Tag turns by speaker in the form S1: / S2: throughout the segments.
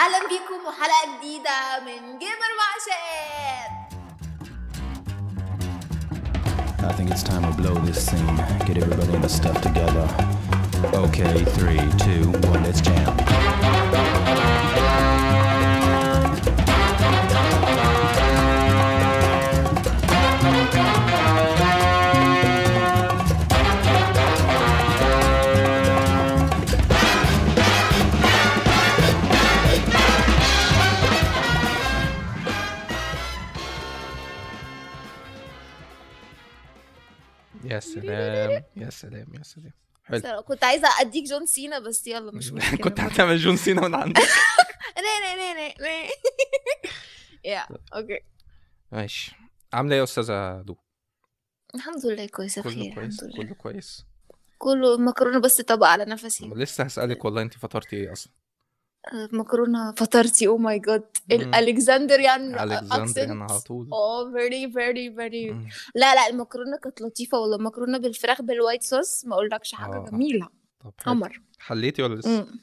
S1: اهلا بيكم وحلقه جديده من جيمر مع شاد
S2: I think it's time to blow this scene. Get everybody in the stuff together. Okay, three, two, one, let's jam.
S3: يا سلام يا سلام يا سلام حلو
S1: صراحة كنت عايزه اديك جون سينا بس يلا مش مشكله
S3: كنت هتعمل جون سينا من عندك
S1: ني ني ني ني يا اوكي
S3: ماشي عامله ايه يا استاذه دو
S1: الحمد لله كويسه
S3: كله
S1: بخير
S3: كويس
S1: الحمد لله
S3: كله كويس
S1: كله مكرونه بس طبق على نفسي
S3: لسه هسألك والله انت فطرتي ايه اصلا
S1: آه، مكرونه فطرتي oh او ماي جاد
S3: مم.
S1: الكسندريان
S3: الكسندريان على طول
S1: اه فيري فيري فيري
S3: مم.
S1: لا لا المكرونه كانت لطيفه والله المكرونه بالفراخ بالوايت صوص ما اقولكش حاجه
S3: آه.
S1: جميله
S3: طب حلو.
S1: قمر
S3: حليتي ولا لسه
S1: مم.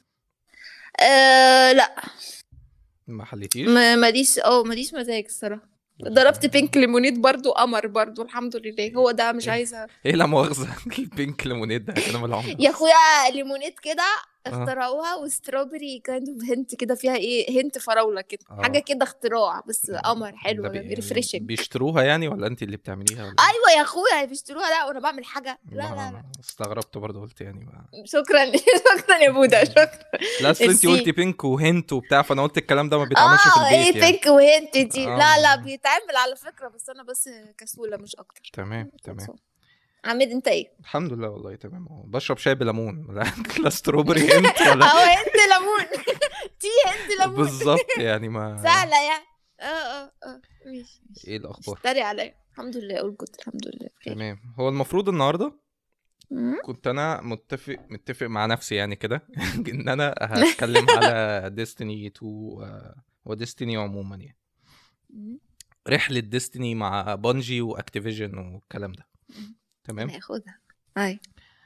S1: آه لا
S3: ما حليتيش
S1: ما- ماليش اه ماليش مزاج الصراحه ضربت بينك ليمونيد برضو قمر برضو الحمد لله هو ده مش
S3: إيه؟
S1: عايزه
S3: ايه لا مؤاخذه البينك ليمونيد ده كلام العمر
S1: يا اخويا ليمونيد كده
S3: آه.
S1: اخترعوها وستروبري كايند اوف هنت كده فيها ايه هنت فراوله كده
S3: آه.
S1: حاجه كده اختراع بس قمر
S3: ده
S1: حلو
S3: بي-
S1: ريفريشنج
S3: بيشتروها يعني ولا انت اللي بتعمليها ولا
S1: ايوه يا اخويا بيشتروها لا وانا بعمل حاجه لا لا لا
S3: ما- استغربت برضه قلت يعني ما
S1: شكرا شكرا يا بودا شكرا
S3: لا اصل انت
S1: السي.
S3: قلتي بينك وهنت وبتاع فانا قلت الكلام ده ما بيتعملش في
S1: اه ايه
S3: البيت يعني
S1: بينك وهنت دي
S3: آه.
S1: لا لا بيتعمل على فكره بس انا بس كسوله مش اكتر
S3: تمام تمام
S1: عماد انت ايه؟
S3: الحمد لله والله تمام أهو. بشرب شاي بليمون لا لا ستروبري هنت ولا
S1: او هند ليمون تي هند ليمون
S3: بالظبط يعني ما
S1: سهله يعني اه اه اه ماشي ماشي.
S3: ايه الاخبار
S1: اشتري عليا الحمد لله اقول كنت الحمد لله بخير.
S3: تمام هو المفروض النهارده
S1: مم.
S3: كنت انا متفق متفق مع نفسي يعني كده ان انا هتكلم على ديستني 2 آه، وديستني عموما يعني
S1: مم.
S3: رحله ديستني مع بونجي واكتيفيجن والكلام ده تمام
S1: انا هاخدها اي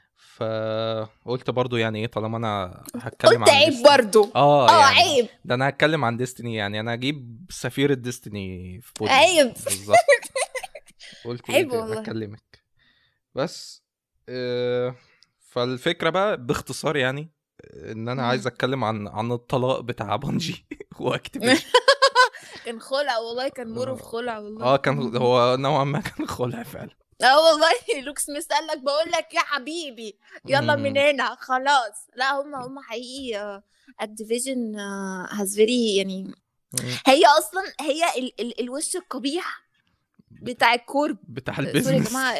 S3: فقلت برضو يعني ايه طالما انا هتكلم
S1: قلت
S3: عن
S1: عيب
S3: Destiny-
S1: برضو
S3: اه
S1: اه
S3: يعني
S1: عيب
S3: ده انا هتكلم عن ديستني يعني انا اجيب سفيرة ديستني في بودي
S1: عيب.
S3: بالظبط قلت
S1: عيب
S3: إيه
S1: والله.
S3: اكلمك بس آه فالفكرة بقى باختصار يعني ان انا
S1: مم.
S3: عايز اتكلم عن عن الطلاق بتاع بنجي واكتيفيشن
S1: كان خلع والله كان مورو في خلع والله
S3: اه كان هو نوعا ما كان خلع فعلا
S1: اه والله لوك سميث قال لك بقول لك يا حبيبي يلا
S3: مم.
S1: من هنا خلاص لا هم هم حقيقي اكتيفيجن هاز فيري يعني
S3: مم.
S1: هي اصلا هي ال ال الوش القبيح بتاع الكورب
S3: بتاع
S1: سوري يا
S3: البيزنس
S1: جماعه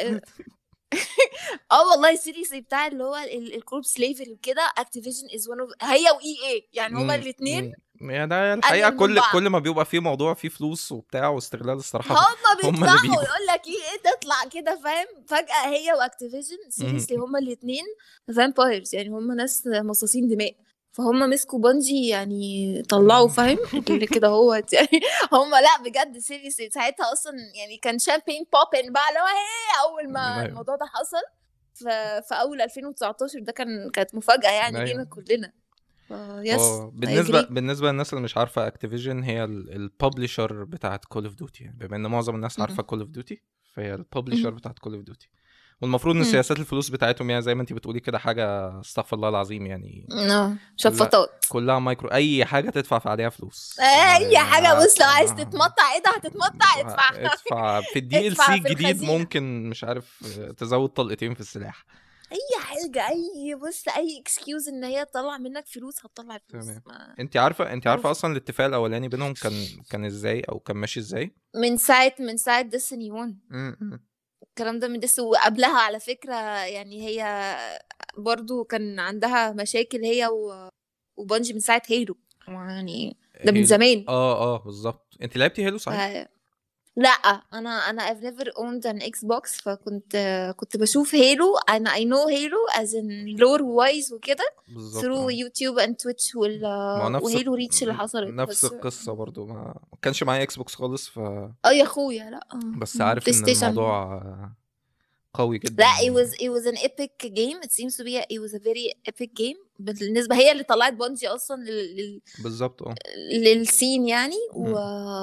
S1: اه والله سيريسلي بتاع اللي هو ال- الكورب سليفري وكده اكتيفيجن از ون هي واي اي يعني هما
S3: مم.
S1: الاثنين
S3: مم. يعني ده الحقيقة
S1: من
S3: كل
S1: بعض.
S3: كل ما بيبقى فيه موضوع فيه فلوس وبتاع واستغلال الصراحة
S1: هما
S3: اللي
S1: بيطلعوا
S3: بيجوا.
S1: يقول لك ايه ايه تطلع كده فاهم فجاه هي واكتيفيجن سيريسلي هما الاثنين فامبايرز يعني هما ناس مصاصين دماء فهم مسكوا بنجي يعني طلعوا فاهم اللي كده هو يعني هم لا بجد سيريسلي ساعتها اصلا يعني كان شامبين بوبين بقى اللي هو هي اول ما
S3: أيوة.
S1: الموضوع ده حصل ف- في اول 2019 ده كان كانت مفاجاه يعني
S3: أيوة.
S1: لينا كلنا ف- يس
S3: اه
S1: I
S3: بالنسبه
S1: agree.
S3: بالنسبه للناس اللي مش عارفه اكتيفيجن هي الببلشر بتاعت كول اوف ديوتي يعني بما ان معظم الناس
S1: مم.
S3: عارفه كول اوف ديوتي فهي الببلشر
S1: مم.
S3: بتاعت كول اوف ديوتي والمفروض ان
S1: مم.
S3: سياسات الفلوس بتاعتهم يعني زي ما انت بتقولي كده حاجه استغفر الله العظيم يعني
S1: اه شفطات
S3: كلها مايكرو اي حاجه تدفع في عليها فلوس
S1: اي حاجه بص لو عايز
S3: آه.
S1: تتمطع ايه ده هتتمطع ادفع
S3: ادفع في الدي ال
S1: ادفع
S3: سي
S1: في
S3: الجديد
S1: الخزينة.
S3: ممكن مش عارف تزود طلقتين في السلاح
S1: اي حاجه اي بص اي اكسكيوز ان هي تطلع منك فلوس هتطلع فلوس
S3: تمام.
S1: ما-
S3: انت عارفه انت عارفه
S1: معروف.
S3: اصلا الاتفاق الاولاني بينهم كان كان ازاي او كان ماشي ازاي
S1: من ساعه من ساعه ديستني 1
S3: م- م.
S1: الكلام ده من ديس وقبلها على فكره يعني هي برضو كان عندها مشاكل هي و... وبنجي من ساعه هيرو يعني ده من
S3: هيلو.
S1: زمان
S3: اه اه بالظبط انت لعبتي هيلو صحيح
S1: ف... لا انا انا I've never owned an Xbox فكنت كنت بشوف هيلو انا I know هيلو as in lore wise وكده
S3: بالظبط
S1: through
S3: آه.
S1: يوتيوب and تويتش وال
S3: ما هو نفس
S1: وهيلو ريتش اللي حصلت
S3: نفس
S1: بس
S3: القصه برضو ما ما كانش معايا اكس بوكس خالص ف
S1: اه يا اخويا لا
S3: بس
S1: مم.
S3: عارف
S1: بلاي
S3: ان
S1: ستيشن.
S3: الموضوع آه، قوي جدا
S1: لا it was it was an epic game it seems to be a, it was a very epic game بالنسبه هي اللي طلعت بونجي اصلا لل, لل
S3: بالظبط اه
S1: للسين يعني و...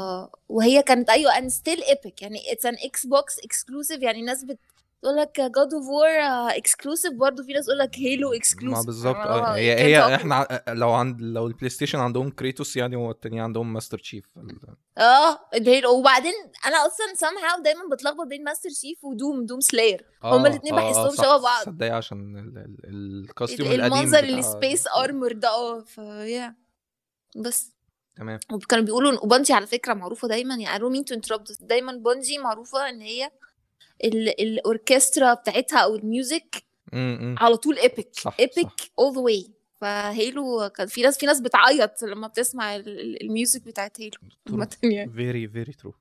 S1: وهي كانت ايوه and still epic يعني it's an Xbox exclusive يعني الناس بتقول لك God of War exclusive برضه في ناس تقول لك هيلو exclusive
S3: ما بالظبط
S1: أنا-
S3: اه هي
S1: can't
S3: هي
S1: talk.
S3: احنا ع- لو عند لو البلاي ستيشن عندهم كريتوس يعني والتانيين عندهم ماستر تشيف
S1: اه الهيلو وبعدين انا اصلا somehow دايما بتلخبط بين ماستر شيف ودوم دوم سلاير هما الاتنين بحسهم شبه بعض.
S3: صدقني عشان ال- ال- الكاستيوم
S1: ال-
S3: القديم
S1: المنظر
S3: بتاع-
S1: السبيس ارمور ده اه فيا بس
S3: تمام
S1: وكانوا بيقولوا ان بونجي على فكره معروفه دايما يعني I don't mean to interrupt بس دايما بونجي معروفه ان هي ال- الاوركسترا بتاعتها او الميوزك
S3: امم
S1: على طول ايبك
S3: صح،
S1: ايبك
S3: صح.
S1: اول ذا واي فهيلو كان في ناس في ناس بتعيط لما بتسمع ال- ال- الميوزك بتاعت هيلو عامة يعني
S3: فيري فيري ترو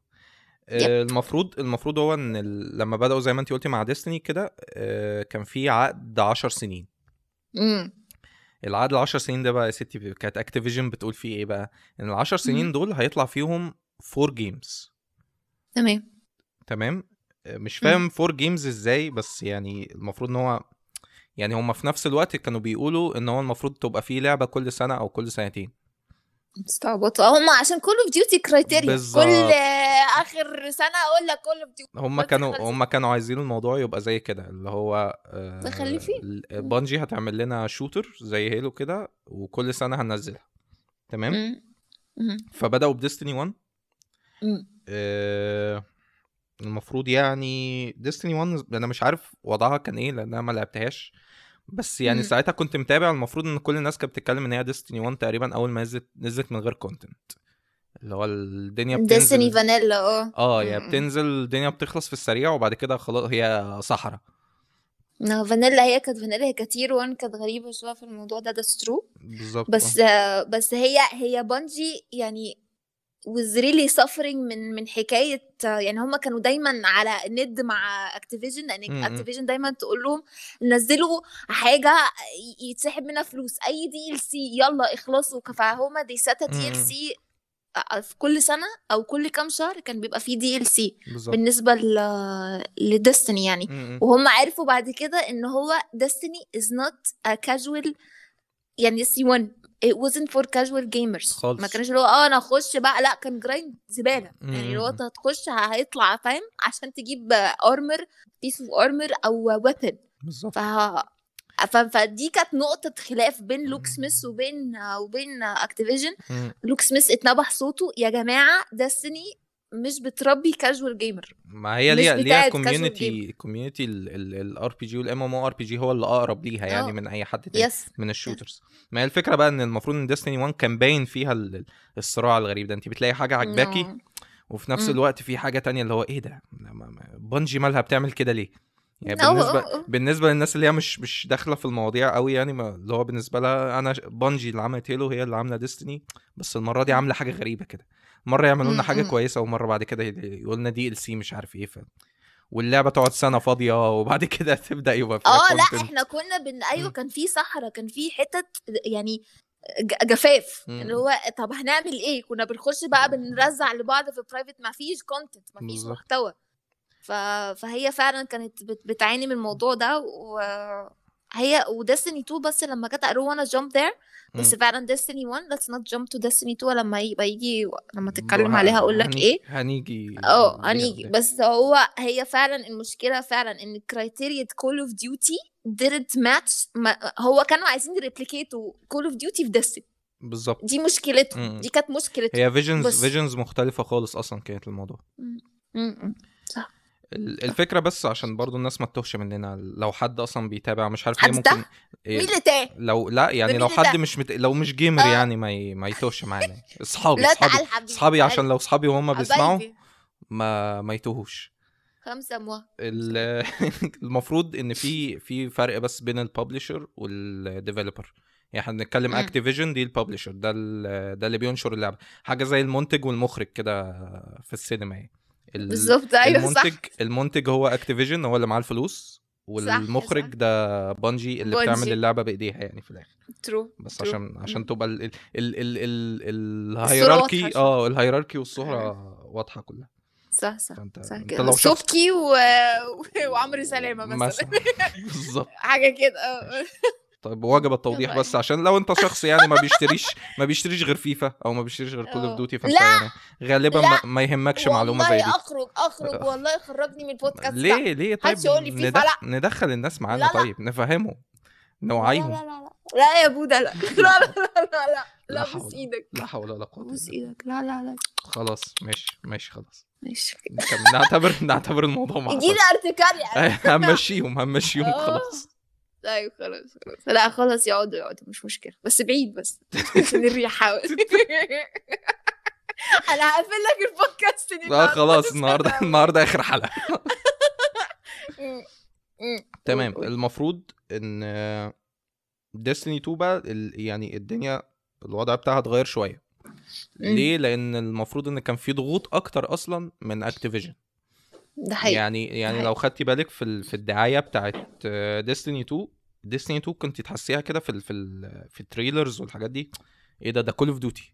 S3: المفروض المفروض هو ان ال- لما بداوا زي ما انت قلتي مع ديستني كده آه، كان في عقد 10 سنين
S1: امم
S3: العقد ال 10 سنين ده بقى يا ستي كانت اكتيفيجن بتقول فيه ايه بقى ان ال 10 سنين
S1: مم.
S3: دول هيطلع فيهم 4 جيمز
S1: تمام
S3: تمام آه، مش
S1: مم.
S3: فاهم 4 جيمز ازاي بس يعني المفروض ان هو يعني هم في نفس الوقت كانوا بيقولوا ان هو المفروض تبقى فيه لعبه كل سنه او كل سنتين
S1: استعبطوا هم عشان كول اوف ديوتي كرايتيريا
S3: بالظبط.
S1: كل آه، اخر سنه اقول لك كول اوف ديوتي
S3: هم
S1: بس
S3: كانوا
S1: خلصت.
S3: هم كانوا عايزين الموضوع يبقى زي كده اللي هو آه،
S1: تخلي فيه.
S3: ال- بانجي هتعمل لنا شوتر زي هيلو كده وكل سنه هننزلها تمام
S1: مم. مم.
S3: فبداوا بديستني 1
S1: مم.
S3: آه، المفروض يعني ديستني 1 انا مش عارف وضعها كان ايه لان انا ما لعبتهاش بس يعني
S1: مم.
S3: ساعتها كنت متابع المفروض ان كل الناس كانت بتتكلم ان هي ديستني 1 تقريبا اول ما نزلت نزلت من غير كونتنت اللي هو الدنيا
S1: ديستني
S3: بتنزل
S1: فانيلا اه
S3: اه يعني
S1: مم.
S3: بتنزل الدنيا بتخلص في السريع وبعد كده خلاص هي صحراء
S1: نا فانيلا هي كانت فانيلا هي كتير وان كانت غريبة شوية في الموضوع ده ده ترو
S3: بالظبط
S1: بس
S3: آه.
S1: آه، بس هي هي بانجي يعني was really suffering من من حكاية آه، يعني هم كانوا دايما على ند مع اكتيفيجن لان
S3: م- م.
S1: اكتيفيجن دايما تقول لهم نزلوا حاجة ي- يتسحب منها فلوس اي دي ال سي يلا اخلصوا فهم دي ساتا دي
S3: م-
S1: ال
S3: م.
S1: سي في كل سنة او كل كام شهر كان بيبقى فيه دي ال سي
S3: بالظبط
S1: بالنسبة ل لديستني يعني
S3: م- م.
S1: وهم عرفوا بعد كده ان هو Destiny is not a casual يعني سي 1 it wasn't for casual gamers
S3: خالص.
S1: ما كانش اللي هو اه انا اخش بقى لا كان جرايند زباله
S3: م-
S1: يعني اللي هو
S3: م-
S1: انت هتخش ه- هيطلع فاهم عشان تجيب ارمر بيس اوف ارمر او ويبن
S3: بالظبط
S1: ف ف- فدي كانت نقطة خلاف بين لوك سميث وبين وبين اكتيفيجن
S3: م.
S1: لوك سميث اتنبح صوته يا جماعة ديستني مش بتربي كاجوال جيمر
S3: ما هي
S1: مش
S3: ليها ليها
S1: بتاعت casual
S3: كوميونتي كوميونتي الار بي جي والام ام او ار بي جي هو اللي اقرب ليها يعني
S1: آه.
S3: من اي حد تاني
S1: يس
S3: من الشوترز ما هي الفكره بقى ان المفروض ان ديستني 1 كان باين فيها ال- الصراع الغريب ده انت بتلاقي حاجه عجباكي
S1: No.
S3: وفي نفس
S1: مم.
S3: الوقت في حاجه تانية اللي هو ايه ده ما- ما- بانجي مالها بتعمل كده ليه يعني
S1: أو-
S3: بالنسبه
S1: أو- أو.
S3: بالنسبه للناس اللي هي مش مش داخله في المواضيع قوي يعني ما اللي هو بالنسبه لها انا ش- بانجي اللي عملت هيلو هي اللي عامله ديستني بس المره دي عامله حاجه غريبه كده مره يعملوا لنا
S1: مم،
S3: حاجه
S1: مم.
S3: كويسه ومره بعد كده يقولوا لنا دي ال سي مش عارف ايه ف واللعبه تقعد سنه فاضيه وبعد كده تبدا يبقى فيها
S1: اه لا
S3: content.
S1: احنا كنا بن ايوه
S3: مم.
S1: كان في صحراء كان في حتت يعني ج- جفاف
S3: مم.
S1: اللي هو طب هنعمل ايه كنا بنخش بقى بنرزع لبعض في برايفت ما فيش كونتنت ما فيش
S3: بالظبط.
S1: محتوى ف... فهي فعلا كانت بت... بتعاني من الموضوع ده وهي وديستني 2 بس لما جت I don't wanna jump there بس
S3: مم.
S1: فعلا ديستني 1 let's not jump to Destiny 2 لما يبقى يجي لما تتكلم
S3: ه-
S1: عليها اقول لك
S3: هنيجي-
S1: ايه
S3: هنيجي
S1: اه
S3: ليها
S1: هنيجي
S3: قدام.
S1: بس هو هي فعلا المشكله فعلا ان كرايتيريا كول اوف ديوتي didn't match ما هو كانوا عايزين يريبليكيتوا كول اوف ديوتي في ديستني
S3: بالظبط
S1: دي مشكلتهم
S3: مم.
S1: دي كانت مشكلتهم
S3: هي فيجنز
S1: بس-
S3: فيجنز مختلفه خالص اصلا كانت الموضوع
S1: م- م.
S3: ال- الفكره بس عشان برضو الناس ما تتوهش مننا لو حد اصلا بيتابع مش عارف ليه
S1: حد
S3: ممكن
S1: مين
S3: إيه
S1: اللي تاه
S3: لو لا يعني
S1: مين
S3: لو
S1: اللي
S3: حد
S1: ده؟
S3: مش مت... لو مش جيمر
S1: آه.
S3: يعني ما ي... ما يتوهش معانا اصحابي
S1: لا
S3: اصحابي
S1: تعال حبيبي
S3: اصحابي
S1: تعال.
S3: عشان لو اصحابي وهم بيسمعوا
S1: حبايبي.
S3: ما ما يتوهوش
S1: خمسه موا
S3: ال- المفروض ان في في فرق بس بين الببلشر والديفلوبر يعني احنا بنتكلم
S1: مم.
S3: اكتيفيجن دي الببلشر ده ال- ده اللي بينشر اللعبه حاجه زي المنتج والمخرج كده في السينما يعني ال-
S1: بالظبط ايوه صح
S3: المنتج المنتج هو اكتيفيجن هو اللي معاه الفلوس والمخرج
S1: صح.
S3: ده بانجي اللي
S1: بونجي.
S3: بتعمل اللعبه بايديها يعني في الاخر
S1: ترو
S3: بس
S1: True.
S3: عشان عشان
S1: مم.
S3: تبقى ال ال ال ال ال
S1: واضحة
S3: الهيراركي
S1: شوية.
S3: اه الهيراركي والصوره واضحه كلها
S1: صح صح
S3: فانت
S1: صح
S3: انت
S1: كده
S3: لو شخص
S1: سبكي و... وعمرو سلامه مثلا
S3: مثلا بالظبط
S1: حاجه كده اه
S3: طيب واجب التوضيح
S1: يلا
S3: بس عشان لو انت شخص يعني ما بيشتريش ما بيشتريش غير فيفا او ما بيشتريش غير كول اوف
S1: اه.
S3: ديوتي فانت
S1: لا،
S3: يعني غالبا
S1: لا،
S3: ما, ما يهمكش معلومه زي
S1: والله
S3: دي
S1: اخرج اخرج والله خرجني من البودكاست ده.
S3: ليه ليه طيب
S1: محدش يقول لي فيفا
S3: ندخ...
S1: لا.
S3: ندخل الناس معانا
S1: لا، لا.
S3: طيب نفهمهم
S1: لا
S3: نوعيهم
S1: لا لا لا لا يا بودا لا لا لا لا لا لا
S3: لا
S1: لا
S3: حول.
S1: بوس ايدك
S3: لا حول ولا قوه
S1: بوس
S3: الا بالله
S1: ايدك لا لا لا
S3: خلاص ماشي ماشي خلاص
S1: ماشي
S3: نكمل- نعتبر نعتبر الموضوع ما
S1: يجي لي
S3: حصلش
S1: ارتكال يعني
S3: همشيهم همشيهم
S1: اه.
S3: خلاص
S1: ايوه خلاص خلاص لا خلاص يقعدوا يقعدوا مش مشكله بس بعيد بس عشان الريحه انا هقفل لك البودكاست دي
S3: لا خلاص
S1: مش
S3: النهارده
S1: قادرة.
S3: النهارده اخر حلقه
S1: م- م.
S3: تمام
S1: قول- قول.
S3: المفروض ان ديستني 2 بقى ال- يعني الدنيا الوضع بتاعها اتغير شويه ليه لان المفروض ان كان في ضغوط اكتر اصلا من اكتيفيجن
S1: ده حقيقي
S3: يعني يعني
S1: حقيقي.
S3: لو خدتي بالك في ال- في الدعايه بتاعت ديستني 2 ديستني 2 كنت تحسيها كده في ال في ال في التريلرز والحاجات دي ايه ده ده كول اوف ديوتي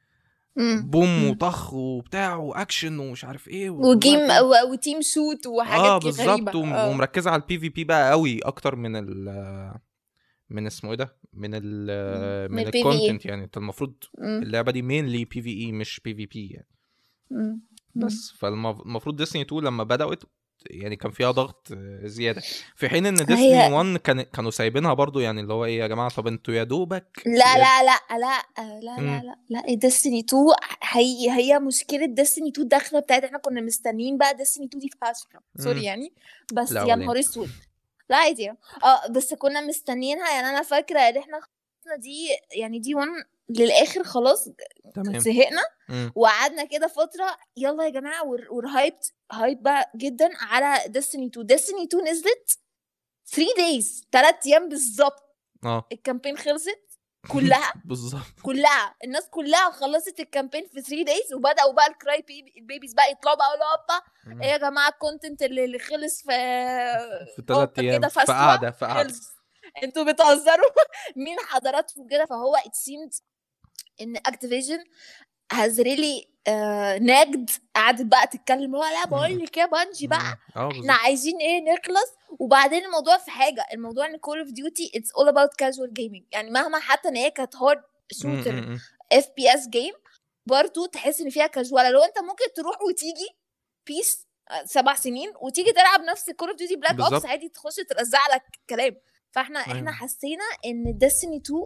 S1: م.
S3: بوم
S1: مم.
S3: وطخ وبتاع واكشن ومش عارف ايه
S1: وجيم
S3: ودلوقتي-
S1: و- وتيم شوت وحاجات
S3: اه
S1: كده
S3: بالظبط
S1: غريبه
S3: وم-
S1: اه.
S3: ومركزه على البي في بي بقى قوي اكتر من ال من اسمه ايه ده من ال
S1: من
S3: من
S1: ال PvE.
S3: الكونتنت يعني انت المفروض
S1: م-
S3: اللعبه دي مينلي بي في اي مش بي في بي يعني
S1: م.
S3: بس فالمفروض ديستني 2 لما بدات يعني كان فيها ضغط آه، زياده في حين ان ديستني
S1: هي-
S3: 1 كان كانوا سايبينها برضو يعني اللي هو ايه يا جماعه طب انتوا يا دوبك
S1: لا
S3: يا-
S1: لا لا لا لا
S3: مم.
S1: لا لا لا ديستني 2 حقيقي هي مشكله ديستني 2 الداخله بتاعت احنا كنا مستنيين بقى ديستني 2 دي فشخ
S3: مم.
S1: سوري يعني بس
S3: لا
S1: يا
S3: ولا
S1: نهار اسود لا عادي اه بس كنا مستنيينها يعني انا فاكره ان احنا خلصنا دي يعني دي 1 للاخر خلاص
S3: تمام
S1: زهقنا
S3: مم.
S1: وقعدنا كده فتره يلا يا جماعه ورهايبت هايب بقى جدا على ديستني 2 ديستني 2 نزلت 3 دايز 3 ايام بالظبط
S3: اه
S1: الكامبين خلصت كلها
S3: بالظبط
S1: كلها الناس كلها خلصت الكامبين في 3 دايز وبداوا بقى الكراي بيبي البيبيز بقى يطلعوا بقى يقولوا هوبا
S3: مم.
S1: ايه يا جماعه الكونتنت اللي اللي خلص في
S3: في ثلاث
S1: هوبا
S3: ايام
S1: كده
S3: في
S1: فسوة
S3: قعده في قعده
S1: خلص انتوا بتهزروا مين حضراتكم كده فهو it seemed ان اكتيفيجن has really uh, nagged قعدت بقى تتكلم هو لا بقول لك يا بانجي بقى
S3: مم. اه
S1: احنا
S3: بالظبط
S1: عايزين ايه نخلص وبعدين الموضوع في حاجه الموضوع ان كول اوف ديوتي اتس اول اباوت كاجوال جيمنج يعني مهما حتى ان هي كانت هارد
S3: مم.
S1: شوتر
S3: مم.
S1: اف بي اس جيم برضه تحس ان فيها كاجوال لو انت ممكن تروح وتيجي بيس سبع سنين وتيجي تلعب نفس كول اوف ديوتي بلاك اوبس
S3: بالظبط.
S1: عادي تخش ترزع لك كلام فاحنا
S3: أيوة.
S1: احنا حسينا ان ديستني 2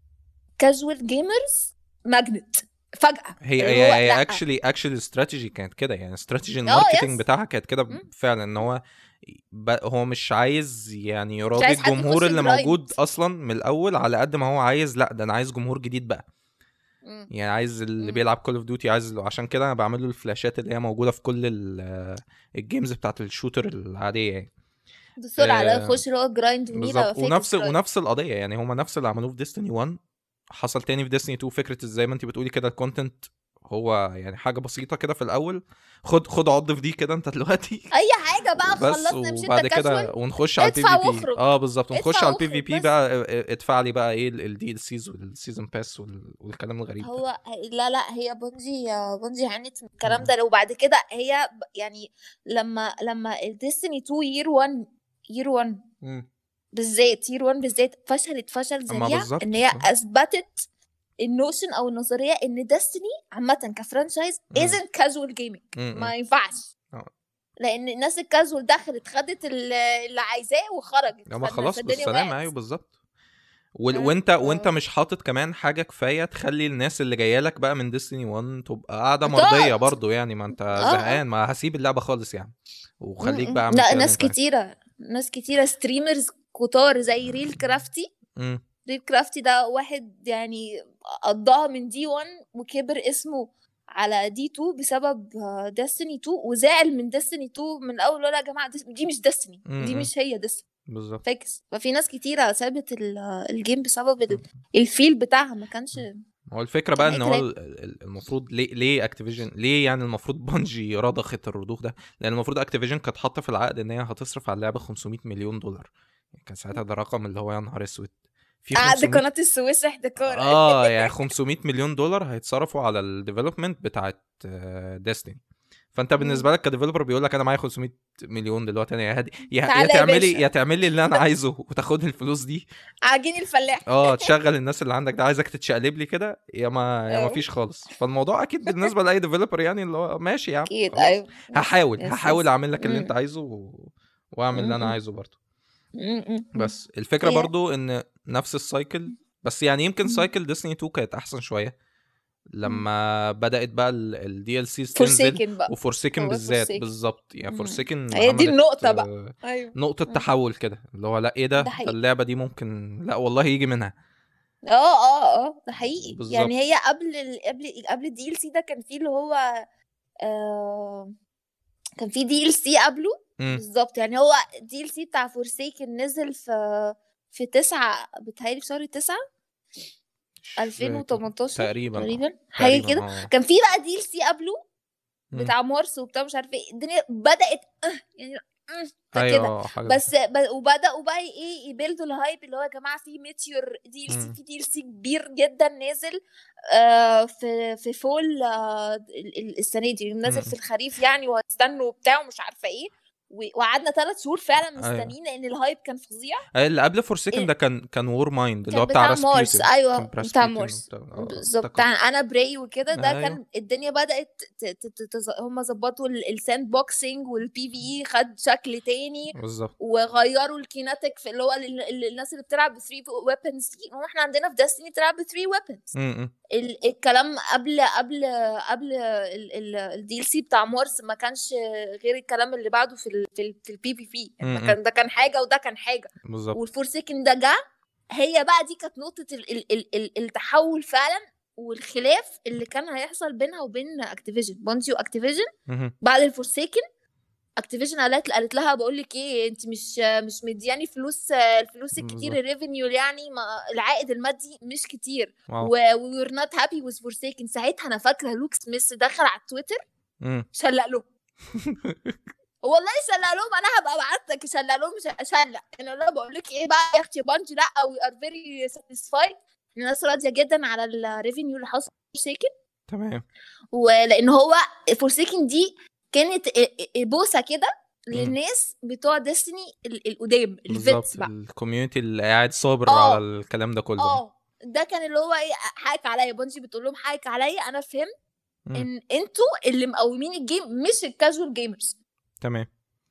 S1: كاجوال جيمرز ماجنت فجاه
S3: هي
S1: اللي
S3: هي
S1: هو
S3: هي
S1: لأ.
S3: اكشلي اكشلي استراتيجي كانت كده يعني استراتيجي
S1: اه،
S3: الماركتنج
S1: يس.
S3: بتاعها كانت كده
S1: مم.
S3: فعلا ان هو ب... هو مش عايز يعني يراضي
S1: عايز حد
S3: الجمهور
S1: يخش
S3: اللي
S1: جرايند.
S3: موجود اصلا من الاول على قد ما هو عايز لا ده انا عايز جمهور جديد بقى
S1: مم.
S3: يعني عايز اللي
S1: مم.
S3: بيلعب كول اوف ديوتي عايز له عشان كده انا بعمل له الفلاشات اللي هي موجوده في كل ال- الجيمز بتاعت الشوتر العاديه يعني
S1: بسرعه لا
S3: آه،
S1: يخش اللي هو جرايند
S3: بالظبط ونفس ونفس القضيه يعني هما نفس اللي عملوه في ديستني 1 حصل تاني في ديستني 2 فكره زي ما انت بتقولي كده الكونتنت هو يعني حاجه بسيطه كده في الاول خد خد عض في دي كده انت دلوقتي
S1: اي حاجه بقى
S3: بس
S1: خلصنا مش
S3: وبعد
S1: انت
S3: كده
S1: كاجوال
S3: ونخش على البي
S1: ادفع
S3: في بي
S1: واخرج.
S3: اه بالظبط ونخش
S1: ادفع
S3: على البي في
S1: واخرج
S3: بي
S1: بس.
S3: بقى اه، اه، ادفع لي بقى ايه الدي ال سيز والسيزون باس والكلام الغريب ده
S1: هو لا لا هي بونجي بونجي عانت من الكلام ده وبعد كده هي ب- يعني لما لما الديستني 2 يير 1 يير 1
S3: مم.
S1: بالذات يير 1 بالذات فشلت فشل
S3: أما
S1: ذريع
S3: بالظبط.
S1: ان هي اثبتت النوشن او النظريه ان ديستني عامه كفرانشايز
S3: مم.
S1: isn't casual gaming
S3: مم.
S1: ما ينفعش
S3: اه.
S1: لان الناس الكاجوال دخلت خدت ال- اللي عايزاه وخرجت
S3: اما
S1: فالناس-
S3: خلاص
S1: فالدنيا
S3: بالسلامه
S1: وقعت.
S3: ايوه بالظبط وال-
S1: مم.
S3: وانت
S1: اه.
S3: وانت مش حاطط كمان حاجه كفايه تخلي الناس اللي جايه لك بقى من ديستني 1 تبقى قاعده
S1: تقعد.
S3: مرضيه برضو يعني ما انت
S1: اه.
S3: زهقان ما هسيب اللعبه خالص يعني وخليك
S1: م-
S3: بقى
S1: م.
S3: اعمل
S1: لا
S3: فيها اللي
S1: ناس
S3: انت عايزه.
S1: كتيره ناس كتيره ستريمرز كتار زي ريل كرافتي
S3: مم.
S1: ريل كرافتي ده واحد يعني قضاها من دي 1 وكبر اسمه على دي 2 بسبب ديستني 2 وزعل من ديستني 2 من الاول ولا يا جماعه دي- دي مش ديستني دي
S3: م- م.
S1: مش هي ديستني
S3: بالظبط
S1: فاكس ففي ناس كتيره سابت ال- الجيم بسبب ال- الفيل بتاعها ما كانش
S3: هو الفكره بقى
S1: كان
S3: ان
S1: أي
S3: هو ال- ال- المفروض ليه ليه اكتيفيجن ليه يعني المفروض بونجي رضخت الرضوخ ده لان المفروض اكتيفيجن كانت حاطه في العقد ان هي هتصرف على اللعبه 500 مليون دولار يعني كان ساعتها ده رقم اللي هو يا نهار اسود في
S1: قعد
S3: 500
S1: قناه السويس احتكار
S3: اه يعني 500 مليون دولار هيتصرفوا على الديفلوبمنت بتاعت ديستني فانت بالنسبه لك كديفلوبر بيقول لك انا معايا 500 مليون دلوقتي انا يا هادي يا, يا
S1: تعالى يا
S3: تعملي
S1: باشا.
S3: يا تعملي اللي انا عايزه وتاخد الفلوس دي
S1: عاجين الفلاح
S3: اه تشغل الناس اللي عندك ده عايزك تتشقلب لي كده يا ما يا ما
S1: أه.
S3: فيش خالص فالموضوع اكيد بالنسبه لاي ديفلوبر يعني اللي هو ماشي يا عم
S1: اكيد
S3: خلاص.
S1: ايوه
S3: هحاول
S1: يس،
S3: هحاول
S1: يس.
S3: اعمل لك اللي
S1: مم.
S3: انت عايزه و... واعمل اللي انا
S1: مم.
S3: عايزه برضه
S1: م- م- م.
S3: بس الفكره
S1: هي-
S3: برضو ان نفس السايكل بس يعني يمكن
S1: مم.
S3: سايكل ديزني 2 كانت احسن شويه لما بدات بقى الدي ال سيز تنزل
S1: فورسيكن بقى
S3: وفورسيكن
S1: هو
S3: بالذات
S1: Forsaken.
S3: بالظبط يعني
S1: مم.
S3: فورسيكن
S1: هي دي النقطة بقى.
S3: بقى
S1: ايوه
S3: نقطه
S1: مم.
S3: تحول كده اللي هو لا ايه ده,
S1: ده حقيقي.
S3: اللعبه دي ممكن لا والله يجي منها
S1: اه اه اه ده حقيقي
S3: بالظبط.
S1: يعني هي قبل ال... قبل قبل الدي ال سي ده كان في اللي هو آه... كان في دي ال سي قبله
S3: مم.
S1: بالظبط يعني هو الدي ال سي بتاع فورسيكن نزل في في تسعة بتهيألي في شهر تسعة
S3: مش فاكر.
S1: 2018
S3: تقريبا آه.
S1: تقريبا حاجة
S3: تقريباً،
S1: كده
S3: آه.
S1: كان في بقى دي ال سي قبله
S3: مم.
S1: بتاع مارس وبتاع مش عارفه ايه الدنيا بدأت آه، يعني آه، كده
S3: ايوه حاجه
S1: بس ب- وبداوا بقى ايه يبيلدوا الهايب اللي هو يا جماعه في ميتيور دي ال
S3: مم.
S1: سي في دي ال سي كبير جدا نازل آه في في فول آه ال- ال- السنه دي نازل
S3: مم.
S1: في الخريف يعني وهستنوا وبتاع ومش عارفه ايه و- وقعدنا ثلاث شهور فعلا
S3: أيوة.
S1: مستنيين لان الهايب كان فظيع
S3: اللي قبل فورسيكن
S1: إيه؟
S3: ده كان كان وور مايند اللي
S1: كان
S3: هو بتاع,
S1: بتاع مارس
S3: راسبيوتن.
S1: ايوه
S3: كان
S1: بتاع
S3: براسبيوتن
S1: مارس
S3: وبتاع- آه،
S1: بالظبط
S3: افتكرت.
S1: بتاع انا براي وكده ده
S3: أيوة.
S1: كان الدنيا بدات ت- ت- ت- تز- هم ظبطوا الساند بوكسنج والبي في اي خد شكل تاني
S3: بالظبط
S1: وغيروا الكيناتيك في اللي هو ال- ال- الناس اللي بتلعب ب 3 ويبنز دي هو احنا عندنا في ديستني بتلعب ب 3 ويبنز
S3: م- م.
S1: الكلام قبل قبل قبل الدي ال سي بتاع مارس ما كانش غير الكلام اللي بعده في ال في ال في البي في في يعني
S3: م- م.
S1: كان ده كان حاجه وده كان حاجه
S3: بالظبط
S1: والفورسيكن ده جه هي بقى دي كانت نقطه ال ال ال ال التحول فعلا والخلاف اللي كان هيحصل بينها وبين اكتيفيجن بونجي واكتيفيجن
S3: مهم.
S1: بعد الفورسيكن اكتيفيجن قالت قالت لها بقول لك ايه انت مش مش مدياني فلوس الفلوس الكتير
S3: بالظبط.
S1: الريفينيو يعني ما العائد المادي مش كتير
S3: واو
S1: ويور نوت هابي وذ فورسيكن ساعتها انا فاكره لوك سميث دخل على التويتر
S3: م.
S1: شلق له والله شلق لهم انا هبقى ابعت لك شلق لهم ش- شلق انا لا بقول لك ايه بقى يا اختي بانجي لا وي ار فيري ساتيسفايد الناس راضيه جدا على الريفينيو اللي حصل في فورسيكن
S3: تمام
S1: ولان هو فورسيكن دي كانت بوسه كده
S3: مم.
S1: للناس بتوع ديستني القدام الفيتس
S3: بالظبط
S1: بقى
S3: الكوميونتي اللي قاعد صابر
S1: آه.
S3: على الكلام ده كله
S1: اه ده كان اللي هو ايه حاك عليا بونجي بتقول لهم حاك عليا انا فهمت
S3: مم.
S1: ان انتوا اللي مقومين الجيم مش الكاجوال جيمرز
S3: تمام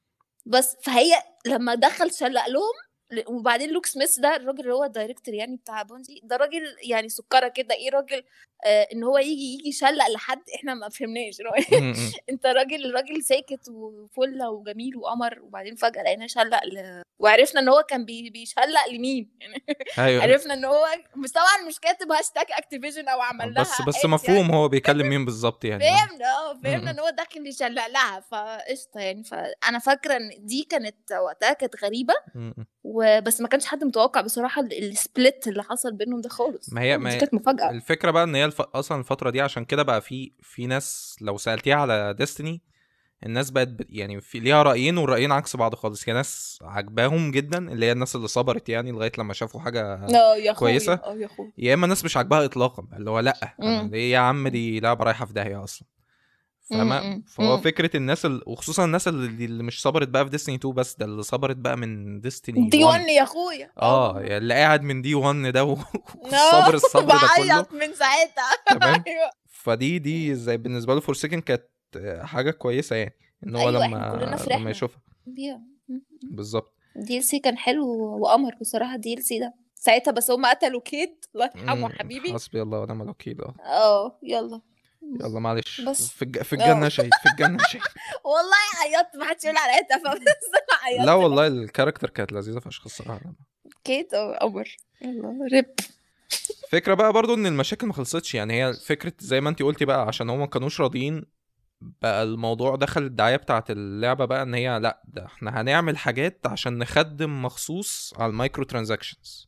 S1: بس فهي لما دخل شلق لهم ل- وبعدين لوك سميث ده الراجل اللي هو الدايركتور يعني بتاع بونجي ده راجل يعني سكره كده ايه راجل آه ان هو يجي يجي يشلق لحد احنا ما فهمناش اللي هو
S3: م- م.
S1: انت راجل راجل ساكت وفله وجميل وقمر وبعدين فجاه لقينا شلق ل... وعرفنا ان هو كان بي... بيشلق لمين يعني
S3: ايوه
S1: عرفنا ان هو مش طبعا مش كاتب هاشتاج اكتيفيجن او عمل لها
S3: بس بس
S1: ads
S3: مفهوم هو بيكلم مين بالظبط يعني
S1: يعني. فهمنا اه فهمنا
S3: م-م.
S1: ان هو داخل يشلق لها فقشطه يعني فانا فاكره ان دي كانت وقتها كانت غريبه
S3: م- م.
S1: وبس ما كانش حد متوقع بصراحه ال- السبليت اللي حصل بينهم ده خالص
S3: ما هي-
S1: خالص.
S3: ما
S1: دي
S3: هي-
S1: كانت مفاجاه
S3: الفكره بقى ان هي الف... اصلا الفتره دي عشان كده بقى في في ناس لو سالتيها على ديستني الناس بقت ب... يعني في ليها رايين والرايين عكس بعض خالص في ناس عجباهم جدا اللي هي الناس اللي صبرت يعني لغايه لما شافوا حاجه
S1: اه يا اخويا
S3: كويسة.
S1: اه يا اخويا
S3: يا اما ناس مش عاجباها اطلاقا اللي هو لا أنا
S1: مم.
S3: ليه يا عم دي لعبه رايحه في داهيه اصلا فاهمه
S1: مم.
S3: فهو
S1: مم.
S3: فكره الناس ال... وخصوصا الناس اللي, اللي مش صبرت بقى في ديستني 2 بس ده اللي صبرت بقى من ديستني
S1: دي 1 يا اخويا
S3: اه
S1: والله.
S3: يعني اللي قاعد من دي 1 ده و-
S1: آه،
S3: والصبر الصبر ده كله
S1: بعيط من ساعتها
S3: تمام
S1: ايوه
S3: فدي دي زي بالنسبه له فورسيكن كانت حاجه كويسه يعني ان هو
S1: أيوة، إحنا
S3: لما
S1: كلنا
S3: لما
S1: فرحنا.
S3: يشوفها
S1: بيها
S3: بالظبط
S1: دي ال سي كان حلو وقمر بصراحه دي ال سي ده ساعتها بس هم قتلوا كيد الله يرحمه
S3: مم،
S1: حبيبي
S3: حسبي الله ونعم الوكيل اه
S1: اه يلا
S3: يلا معلش
S1: بس.
S3: في الج... في الجنه
S1: آه.
S3: شهيد في الجنه شهيد
S1: والله عيطت ما حدش يقول عليا تافهه بس انا عيطت
S3: لا والله الكاركتر كانت لذيذه فشخ الصراحه
S1: كيد اه قمر يلا ريب
S3: فكرة بقى برضو ان المشاكل ما خلصتش يعني هي فكرة زي ما انت قلتي بقى عشان هم ما كانوش راضيين بقى الموضوع دخل الدعاية بتاعت اللعبة بقى ان هي لا ده احنا هنعمل حاجات عشان نخدم مخصوص على المايكرو ترانزاكشنز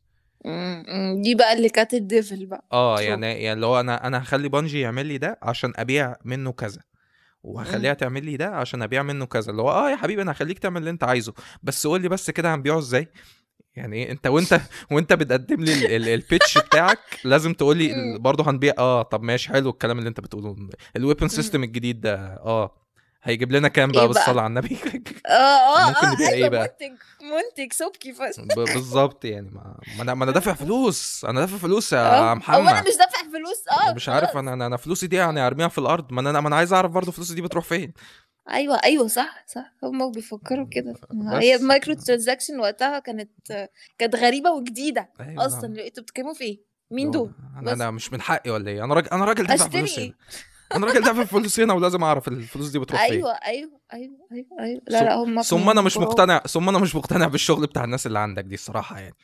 S1: دي بقى اللي كانت الديفل بقى
S3: اه
S1: شو.
S3: يعني يعني اللي هو انا انا هخلي بانجي يعمل لي ده عشان ابيع منه كذا وهخليها تعمل لي ده عشان ابيع منه كذا اللي هو اه يا حبيبي انا هخليك تعمل اللي انت عايزه بس قول لي بس كده هنبيعه ازاي يعني إيه؟ انت وانت وانت بتقدم لي ال- ال- البيتش بتاعك لازم تقول لي ال-
S1: مم.
S3: برضه هنبيع اه طب ماشي حلو الكلام اللي انت بتقوله الويبن سيستم الجديد ده اه هيجيب لنا كام بقى
S1: إيه بقى؟
S3: بالصلاه على النبي
S1: اه اه
S3: ممكن
S1: اه
S3: يبقى إيه
S1: ايوه
S3: بقى؟
S1: منتج منتج سبكي فشخ
S3: ب- بالظبط يعني ما ما انا ما انا دافع فلوس انا دافع فلوس
S1: اه
S3: يا
S1: هو انا
S3: محمد
S1: مش دافع فلوس اه
S3: مش عارف
S1: خلاص.
S3: انا انا انا فلوسي دي يعني ارميها في الارض ما انا ما انا عايز اعرف برضه فلوسي دي بتروح فين
S1: ايوه ايوه صح صح هم بيفكروا كده
S3: بس.
S1: هي المايكرو ترانزاكشن وقتها كانت كانت غريبه وجديده
S3: أيوة
S1: اصلا
S3: نعم.
S1: انتوا بتتكلموا في ايه مين
S3: هو
S1: دول
S3: انا
S1: بس.
S3: انا مش من حقي ولا ايه انا راجل انا راجل دافع
S1: اشتري
S3: فلوس
S1: ايه
S3: هنا انا راجل دافع فلوس هنا ولازم اعرف الفلوس دي بتروح فين
S1: ايوه ايوه ايوه ايوه ايوه لا
S3: ثم-
S1: لا هم
S3: ثم انا مش مقتنع ثم انا مش مقتنع بالشغل بتاع الناس اللي عندك دي الصراحه يعني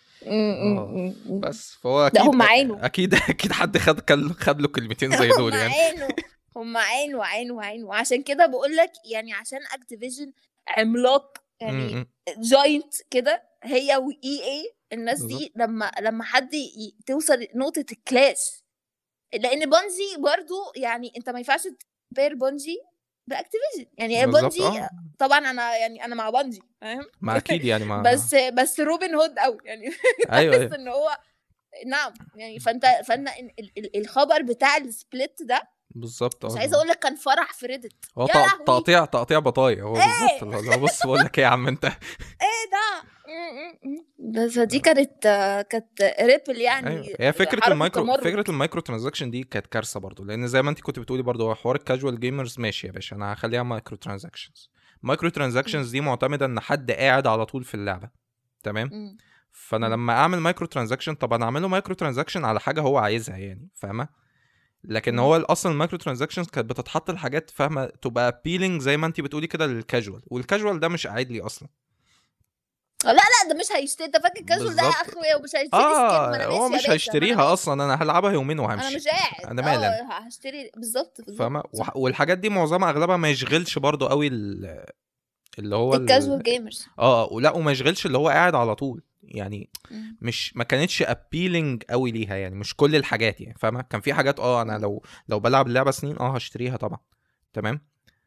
S3: آه، بس فهو اكيد
S1: هم عانوا.
S3: اكيد اكيد حد خد كل- خد له كلمتين زي دول
S1: هم
S3: يعني
S1: عانوا هم عانوا عانوا عانوا عشان كده بقول لك يعني عشان اكتيفيجن عملاق يعني
S3: م- م.
S1: جاينت كده هي واي اي الناس دي لما لما حد ي- توصل نقطة الكلاش لأن بونجي برضو يعني أنت ما ينفعش تبير بونجي باكتيفيجن يعني هي
S3: بالظبط،
S1: بونجي
S3: آه.
S1: طبعا أنا يعني أنا مع بونجي فاهم
S3: ما اكيد يعني ما
S1: بس بس روبن هود قوي يعني
S3: ايوه
S1: بس
S3: ايوه
S1: ان هو نعم يعني فانت فانت ال- ال- الخبر بتاع السبليت ده
S3: بالظبط
S1: مش
S3: اه
S1: عايزه اقول لك كان فرح في ريدت
S3: هو
S1: يا
S3: تق-
S1: لهوي.
S3: تقطيع تقطيع بطايق هو بالظبط اللي هو بص بقول لك ايه يا عم انت
S1: ايه ده م- م- م. بس دي كانت آه، كانت ريبل يعني
S3: ايوه هي فكره
S1: حركة
S3: المايكرو
S1: تمرد.
S3: فكره المايكرو ترانزاكشن دي كانت كارثه برضو لان زي ما انت كنت بتقولي برضو هو حوار الكاجوال جيمرز ماشي يا باشا انا هخليها مايكرو ترانزاكشنز مايكرو ترانزاكشنز دي معتمده ان حد قاعد على طول في اللعبه تمام
S1: م.
S3: فانا
S1: مم.
S3: لما اعمل مايكرو ترانزاكشن طب انا اعمله مايكرو ترانزاكشن على حاجه هو عايزها يعني فاهمه لكن
S1: مم.
S3: هو اصلا المايكرو ترانزاكشنز كانت بتتحط لحاجات فاهمه تبقى ابيلينج زي ما انت بتقولي كده للكاجوال والكاجوال ده مش قاعد لي اصلا
S1: لا لا ده مش هيشتري انت فاكر الكاجوال ده
S3: بالظبط.
S1: اخره ايه ومش هيشتري سكين ما انا
S3: اه هو
S1: ماشي يا
S3: مش
S1: باشا، ما
S3: هيشتريها
S1: أنا
S3: اصلا انا هلعبها يومين
S1: ماشي.
S3: وهمشي
S1: انا مش قاعد
S3: انا مالي أنا.
S1: اه هشتري بالظبط بالظبط
S3: فاهمه
S1: صح.
S3: وح- والحاجات دي معظمها اغلبها ما يشغلش برضو قوي ال- اللي هو ال-
S1: الكاجوال جيمرز
S3: اه ولا وما يشغلش اللي هو قاعد على طول يعني مش ما كانتش ابيلينج قوي ليها يعني مش كل الحاجات يعني فاهمه كان في حاجات اه انا لو لو بلعب اللعبه سنين اه هشتريها طبعا تمام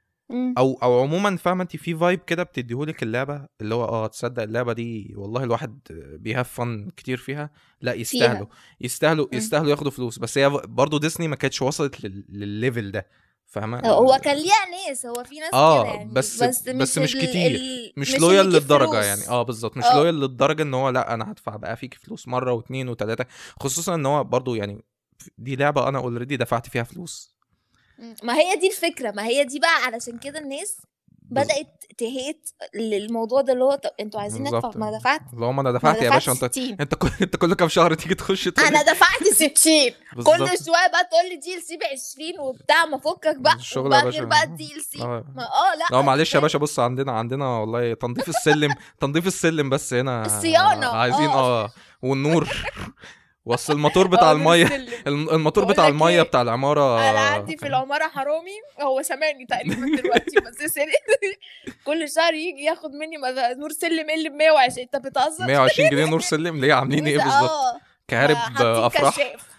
S3: او او عموما فاهمه انت في فايب كده بتديهولك اللعبه اللي هو اه تصدق اللعبه دي والله الواحد بيهاف فن كتير فيها لا يستاهلوا يستاهلوا
S1: مم.
S3: يستاهلوا ياخدوا فلوس بس هي برضه ديزني ما كانتش وصلت لل- للليفل ده فاهمه
S1: هو كان ليها ناس هو في ناس
S3: آه،
S1: كده يعني
S3: بس- بس مش
S1: ال-
S3: كتير.
S1: ال-
S3: مش
S1: اللي
S3: لويال
S1: يجيب
S3: للدرجه
S1: فلوس.
S3: يعني اه بالظبط مش
S1: آه.
S3: لويال للدرجه ان هو لا انا هدفع بقى فيك فلوس مره واثنين وثلاثه خصوصا ان هو برضو يعني دي لعبه انا اوريدي دفعت فيها فلوس
S1: مم. ما هي دي الفكره ما هي دي بقى علشان كده الناس
S3: بز-
S1: بدات تهيت للموضوع ده اللي هو طب انتوا عايزين ندفع
S3: بالظبط.
S1: ما دفعت
S3: اللي هو ما انا
S1: ما
S3: دفعت يا باشا
S1: دفعت
S3: انت
S1: 60
S3: انت كل انت كل كام شهر تيجي تخش تقول
S1: انا دفعت 60 كل
S3: بالظبط.
S1: شويه بقى تقول لي دي ال سي ب 20 وبتاع ما فكك بقى
S3: الشغل يا
S1: وبقى
S3: باشا.
S1: غير بقى الدي ال سي
S3: اه
S1: ما اه لا
S3: لا معلش يا
S1: فاهم؟
S3: باشا بص عندنا عندنا والله تنظيف السلم تنظيف السلم بس هنا
S1: الصيانة،
S3: عايزين
S1: اه.
S3: اه والنور وصل الموتور بتاع
S1: آه،
S3: الميه
S1: بالسلم.
S3: الم- الموتور
S1: بقول
S3: بتاع
S1: لك
S3: الميه
S1: ايه؟
S3: بتاع العماره
S1: انا عندي في العماره حرامي هو سامعني تقريبا دلوقتي بس سري كل شهر يجي ياخد مني مثلا نور سلم ال ب 120 انت بتهزر
S3: 120 جنيه نور سلم ليه عاملين ايه بالظبط
S1: اه
S3: كهارب
S1: حاطين
S3: افراح
S1: كشاف.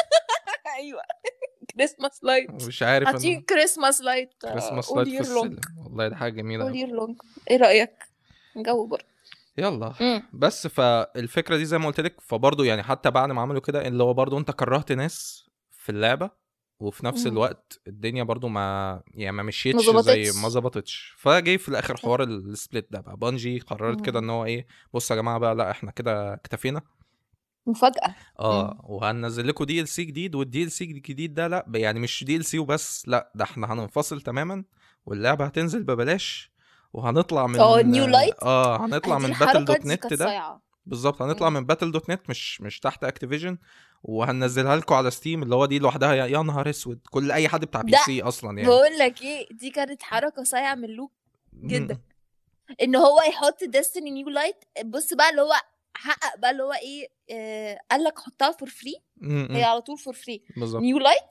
S1: ايوه كريسماس لايت
S3: مش عارف
S1: حاطين
S3: انا
S1: كريسماس لايت
S3: كريسماس
S1: اول
S3: لايت في
S1: يير لونج
S3: السلم والله دي حاجه جميله
S1: اول
S3: أوي.
S1: يير لونج ايه رايك جو برضه
S3: يلا
S1: مم.
S3: بس فالفكره دي زي ما قلت لك فبرضه يعني حتى بعد ما عملوا كده اللي هو برضه انت كرهت ناس في اللعبه وفي نفس
S1: مم.
S3: الوقت الدنيا برضه ما يعني ما
S1: ما
S3: مشيتش زي
S1: ظبطتش.
S3: ما ظبطتش فجه في الاخر حوار السبليت ده بقى بانجي قررت كده ان هو ايه بصوا يا جماعه بقى لا احنا كده اكتفينا
S1: مفاجاه
S3: اه وهننزل لكم دي ال سي جديد والدي ال سي الجديد ده لا يعني مش دي ال سي وبس لا ده احنا هننفصل تماما واللعبه هتنزل ببلاش وهنطلع من
S1: اه، New Light؟
S3: اه هنطلع
S1: دي
S3: من
S1: الحركة
S3: باتل دوت
S1: دي
S3: نت
S1: كانت
S3: ده
S1: صايعة.
S3: بالظبط هنطلع
S1: مم.
S3: من باتل دوت نت مش مش تحت اكتيفيجن وهننزلها لكم على ستيم اللي هو دي لوحدها يا يا نهار اسود كل اي حد بتاع بي
S1: ده
S3: سي اصلا يعني
S1: بقول لك ايه دي كانت حركه صايعه من لوك جدا
S3: مم.
S1: ان هو يحط ديستني نيو لايت بص بقى اللي هو حقق بقى اللي هو ايه آه قال لك حطها فور فري
S3: مم.
S1: هي على طول فور فري
S3: بالظبط
S1: نيو لايت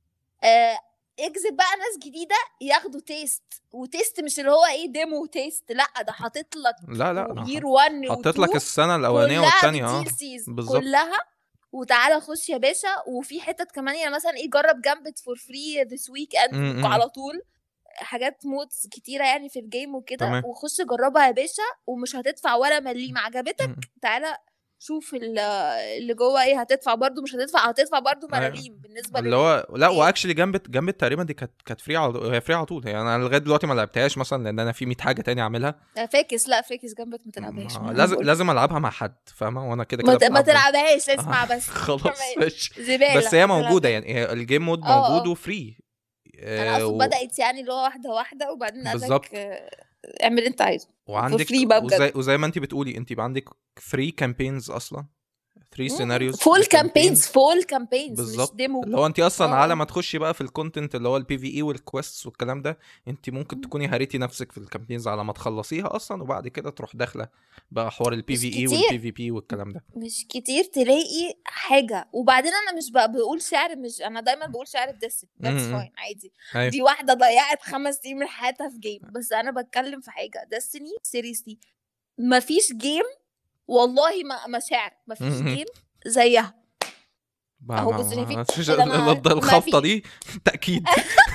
S1: آه اجذب بقى ناس جديده ياخدوا تيست وتيست مش اللي هو ايه ديمو تيست لا ده حاطط لك
S3: لا لا أنا
S1: يير 1
S3: حطيت لك السنه الاولانيه
S1: كلها
S3: والثانيه اه
S1: بالديلسيز
S3: بالظبط.
S1: كلها وتعالى خش يا باشا وفي حتت كمان يعني مثلا ايه جرب جامبت فور فري ذس ويك
S3: م- م.
S1: اند على طول حاجات مودز كتيره يعني في الجيم وكده
S3: تمام.
S1: وخش جربها يا باشا ومش هتدفع ولا مليم عجبتك
S3: مم.
S1: تعالى شوف ال- اللي جوه ايه هتدفع برضو مش هتدفع هتدفع برضو
S3: أيوة.
S1: ملاليم بالنسبه
S3: اللي هو لا
S1: إيه؟
S3: واكشلي جنب جنب تقريبا دي كانت كانت فري على هي فري على طول يعني انا لغايه دلوقتي ما لعبتهاش مثلا لان انا في 100 حاجه تاني اعملها
S1: لل- فاكس لا فاكس جنبك ما تلعبهاش
S3: ما-
S1: أنا
S3: لازم
S1: بقول.
S3: لازم العبها مع حد فاهمه وانا كده
S1: ما,
S3: كده
S1: ت- ما
S3: بلعب-
S1: تلعبهاش اسمع
S3: آه،
S1: بس
S3: خلاص
S1: تمام.
S3: ماشي
S1: زباله
S3: بس هي
S1: ما
S3: موجوده
S1: تلعبهاش.
S3: يعني هي الجيم مود
S1: آه،
S3: موجود
S1: آه.
S3: وفري
S1: انا اقصد بدات يعني اللي هو واحده واحده وبعدين قال
S3: بالظبط.
S1: لك آه، اعمل اللي انت عايزه
S3: وعندك
S1: free بقى بجد.
S3: وزي, وزي ما انت بتقولي انت يبقى عندك 3 كامبينز اصلا 3 سيناريوز
S1: فول كامبينز فول كامبينز مش
S3: بالظبط
S1: ديمو
S3: اللي هو انت اصلا
S1: آه.
S3: على ما تخشي بقى في الكونتنت اللي هو البي في اي والكويست والكلام ده انت ممكن تكوني هريتي نفسك في الكامبينز على ما تخلصيها اصلا وبعد كده تروح داخله بقى حوار البي
S1: مش
S3: في اي
S1: كتير.
S3: والبي في بي والكلام ده
S1: مش كتير تلاقي حاجه وبعدين انا مش بقى بقول شعر مش انا دايما بقول شعر الدس ذاتس
S3: م- م.
S1: فاين عادي
S3: ايوه
S1: دي واحده ضيعت خمس سنين من حياتها في جيم بس انا بتكلم في حاجه دستني سيريسلي مفيش جيم والله ما ما شعر مفيش
S3: م- م.
S1: جيم زيها
S3: ما-
S1: أهو
S3: ما-
S1: بص
S3: ما-
S1: في-
S3: ما-
S1: إيه ده أنا-
S3: ال- الخبطه
S1: ما
S3: دي تاكيد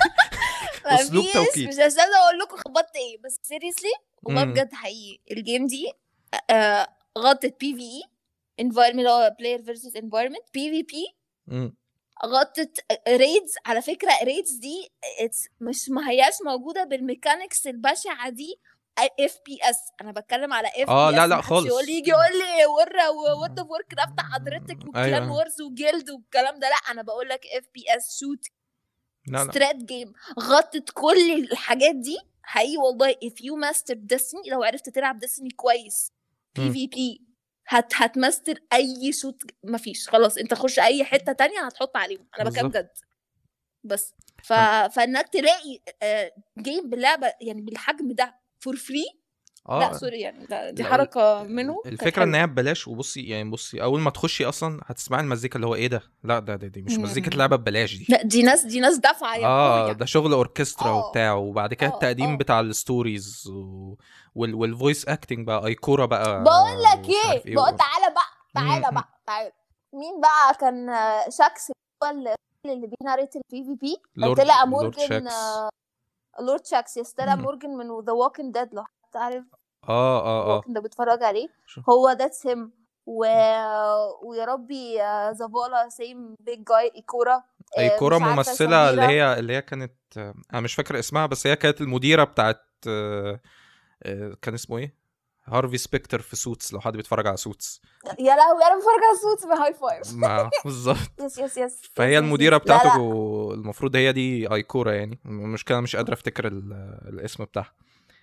S3: أسلوب
S1: مفيش
S3: توكيد.
S1: مش عشان اقول لكم خبطت ايه بس سيريسلي والله
S3: مم.
S1: بجد حقيقي الجيم دي آه غطت بي في اي انفايرمنت اللي هو بلاير فيرسس انفايرمنت بي في بي
S3: مم.
S1: غطت ريدز على فكره ريدز دي it's مش ما هياش موجوده بالميكانكس البشعه دي اف بي اس انا بتكلم على اف
S3: آه، لا، لا، خالص.
S1: يقول لي يجي يقول لي ورا وورد اوف وور كرافت حضرتك وكلان
S3: أيوة.
S1: وورز وجلد والكلام ده لا انا بقول لك اف بي اس شوت
S3: لا لا
S1: سترات جيم غطت كل الحاجات دي حقيقي والله if you master destiny لو عرفت تلعب destiny كويس بي
S3: مم.
S1: في بي هت هتمستر اي شوت مفيش خلاص انت خش اي حته تانية هتحط عليهم انا بتكلم
S3: بالظبط.
S1: بجد بس ف... فانك تلاقي آه، جيم باللعبه يعني بالحجم ده فور فري لا
S3: اه
S1: سوري يعني ده دي
S3: لا،
S1: حركه منه كانت
S3: الفكره ان
S1: حلوة.
S3: هي ببلاش وبصي يعني بصي اول ما تخشي اصلا هتسمعي المزيكا اللي هو ايه ده لا ده, ده دي مش
S1: مم.
S3: مزيكه لعبه ببلاش دي
S1: لا دي ناس دي ناس دافعه يا
S3: اه
S1: أخويا.
S3: ده شغل اوركسترا
S1: آه.
S3: وبتاع وبعد كده
S1: آه،
S3: التقديم
S1: آه.
S3: بتاع الستوريز و... وال... والفويس اكتنج بقى ايكورا بقى
S1: بقول لك
S3: ومش عارف
S1: ايه بقول
S3: و-
S1: تعالى بقى تعالى
S3: مم.
S1: بقى تعالى مين بقى كان آه، شاكس هو اللي اللي بيناريت البي في بي
S3: لورد-
S1: طلع
S3: لورد
S1: مورجان
S3: شاكس.
S1: آه، لورد شاكس يس طلع
S3: مم.
S1: مورجان من ذا ووكينج ديد لو حد عارف
S3: اه اه اه
S1: ووكينج ده بيتفرج عليه
S3: شو.
S1: هو ذاتس هيم و... ويا ربي آه، زافولا سيم بيج جاي ايكورا آه،
S3: ايكورا
S1: مش عارفة
S3: ممثله اللي
S1: سميرة.
S3: هي اللي هي كانت آه، انا مش فاكر اسمها بس هي كانت المديره بتاعت آه، آه، كان اسمه ايه هارفي سبيكتر في سوتس لو حد بيتفرج على سوتس
S1: يا لهوي انا بتفرج على صوت بهاي فايف
S3: ما بالظبط
S1: يس يس يس
S3: فهي
S1: يس،
S3: المديره
S1: يس. لا،
S3: بتاعته
S1: لا.
S3: جو- المفروض هي دي ايكورا يعني المشكله مش قادره افتكر ال- الاسم بتاعها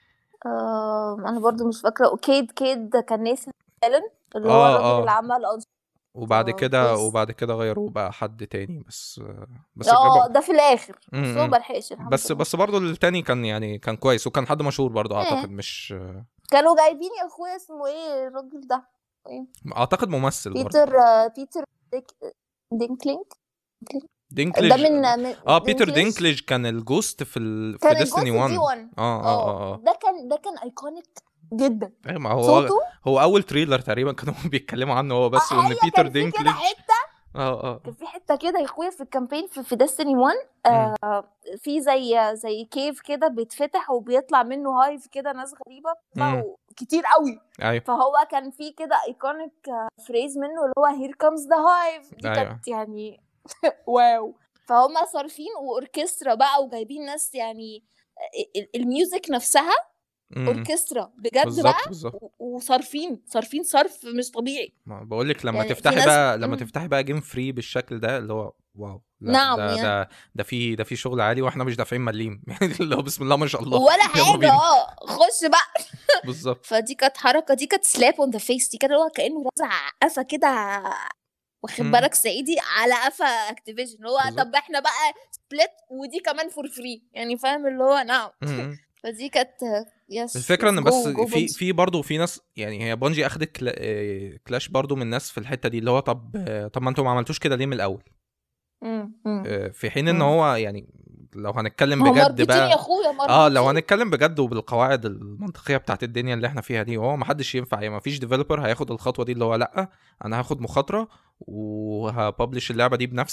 S1: آه انا برضو مش فاكره وكيد كيد ده كان نيسن فالن اللي هو
S3: آه،
S1: الراجل
S3: آه.
S1: اللي عمل أنش-
S3: وبعد
S1: آه،
S3: كده
S1: كويس.
S3: وبعد كده غيروه بقى حد تاني بس بس
S1: اه
S3: الجبا-
S1: ده في الاخر بس
S3: م-
S1: هو
S3: م.
S1: ملحقش الحمد
S3: بس
S1: لله.
S3: بس برضه التاني كان يعني كان كويس وكان حد مشهور برضه
S1: إيه.
S3: اعتقد مش
S1: كانوا جايبين يا اخويا اسمه ايه الراجل ده
S3: اعتقد ممثل برضه
S1: بيتر آه، بيتر ديك دينكلينج
S3: دينكليج
S1: ده من من
S3: اه بيتر
S1: دينكليج.
S3: دينكليج كان الجوست في ال... في
S1: كان
S3: ديستني
S1: الجزء
S3: 1
S1: دي 1
S3: اه اه اه اه
S1: ده كان ده كان ايكونيك جدا
S3: ايوه ما هو
S1: صوته
S3: هو اول تريلر تقريبا كانوا بيتكلموا عنه هو بس
S1: آه،
S3: وان
S1: هي
S3: بيتر
S1: كان في كده
S3: دينكليج
S1: حته
S3: اه اه
S1: كان في حته كده يا اخويا في الكامبين في, في ديستني 1 آه في زي زي كيف كده بيتفتح وبيطلع منه هايف كده ناس غريبه
S3: مم.
S1: بيطلعوا كتير قوي
S3: ايوه
S1: فهو كان في كده ايكونيك فريز منه اللي هو هير كمز ذا هايف دي
S3: أيوة.
S1: كانت يعني واو فهم صارفين واوركسترا بقى وجايبين ناس يعني ال- ال- الميوزك نفسها
S3: م- م.
S1: اوركسترا بجد بقى
S3: بالظبط بالظبط
S1: و- وصارفين صارفين صرف مش طبيعي
S3: ما بقول لك لما
S1: يعني في
S3: تفتحي
S1: ناس-
S3: بقى لما
S1: مم.
S3: تفتحي بقى جيم فري بالشكل ده اللي هو واو لا
S1: نعم
S3: ده
S1: يعني.
S3: ده ده في ده في شغل عالي واحنا مش دافعين مليم يعني اللي هو بسم الله ما شاء الله
S1: ولا
S3: يلا
S1: حاجه
S3: بينا.
S1: اه خش بقى
S3: بالظبط
S1: فدي كانت حركه دي كانت سلاب اون ذا فيس دي كده اللي هو كانه رازع قفا كده واخد
S3: مم.
S1: بالك صعيدي على قفا اكتيفيجن اللي هو
S3: بالظبط.
S1: طب احنا بقى سبليت ودي كمان فور فري يعني فاهم اللي هو نعم
S3: م- م.
S1: فدي كانت يس
S3: الفكره ان
S1: go-
S3: بس
S1: go
S3: في
S1: Bungie.
S3: في برضه في ناس يعني هي بونجي اخدت كلا آه، كلاش برضه من الناس في الحته دي اللي هو طب آه، طب ما انتوا ما عملتوش كده ليه من الاول
S1: مم، مم.
S3: آه، في حين ان
S1: مم.
S3: هو يعني لو هنتكلم
S1: ما هو
S3: بجد
S1: مربوطين يا
S3: بقى
S1: اخويا مربوطين
S3: اه لو هنتكلم بجد وبالقواعد المنطقيه بتاعت الدنيا اللي احنا فيها دي هو ما حدش ينفع يعني ما فيش ديفلوبر هياخد الخطوه دي اللي هو لا انا هاخد مخاطره وهببلش اللعبه دي بنفسي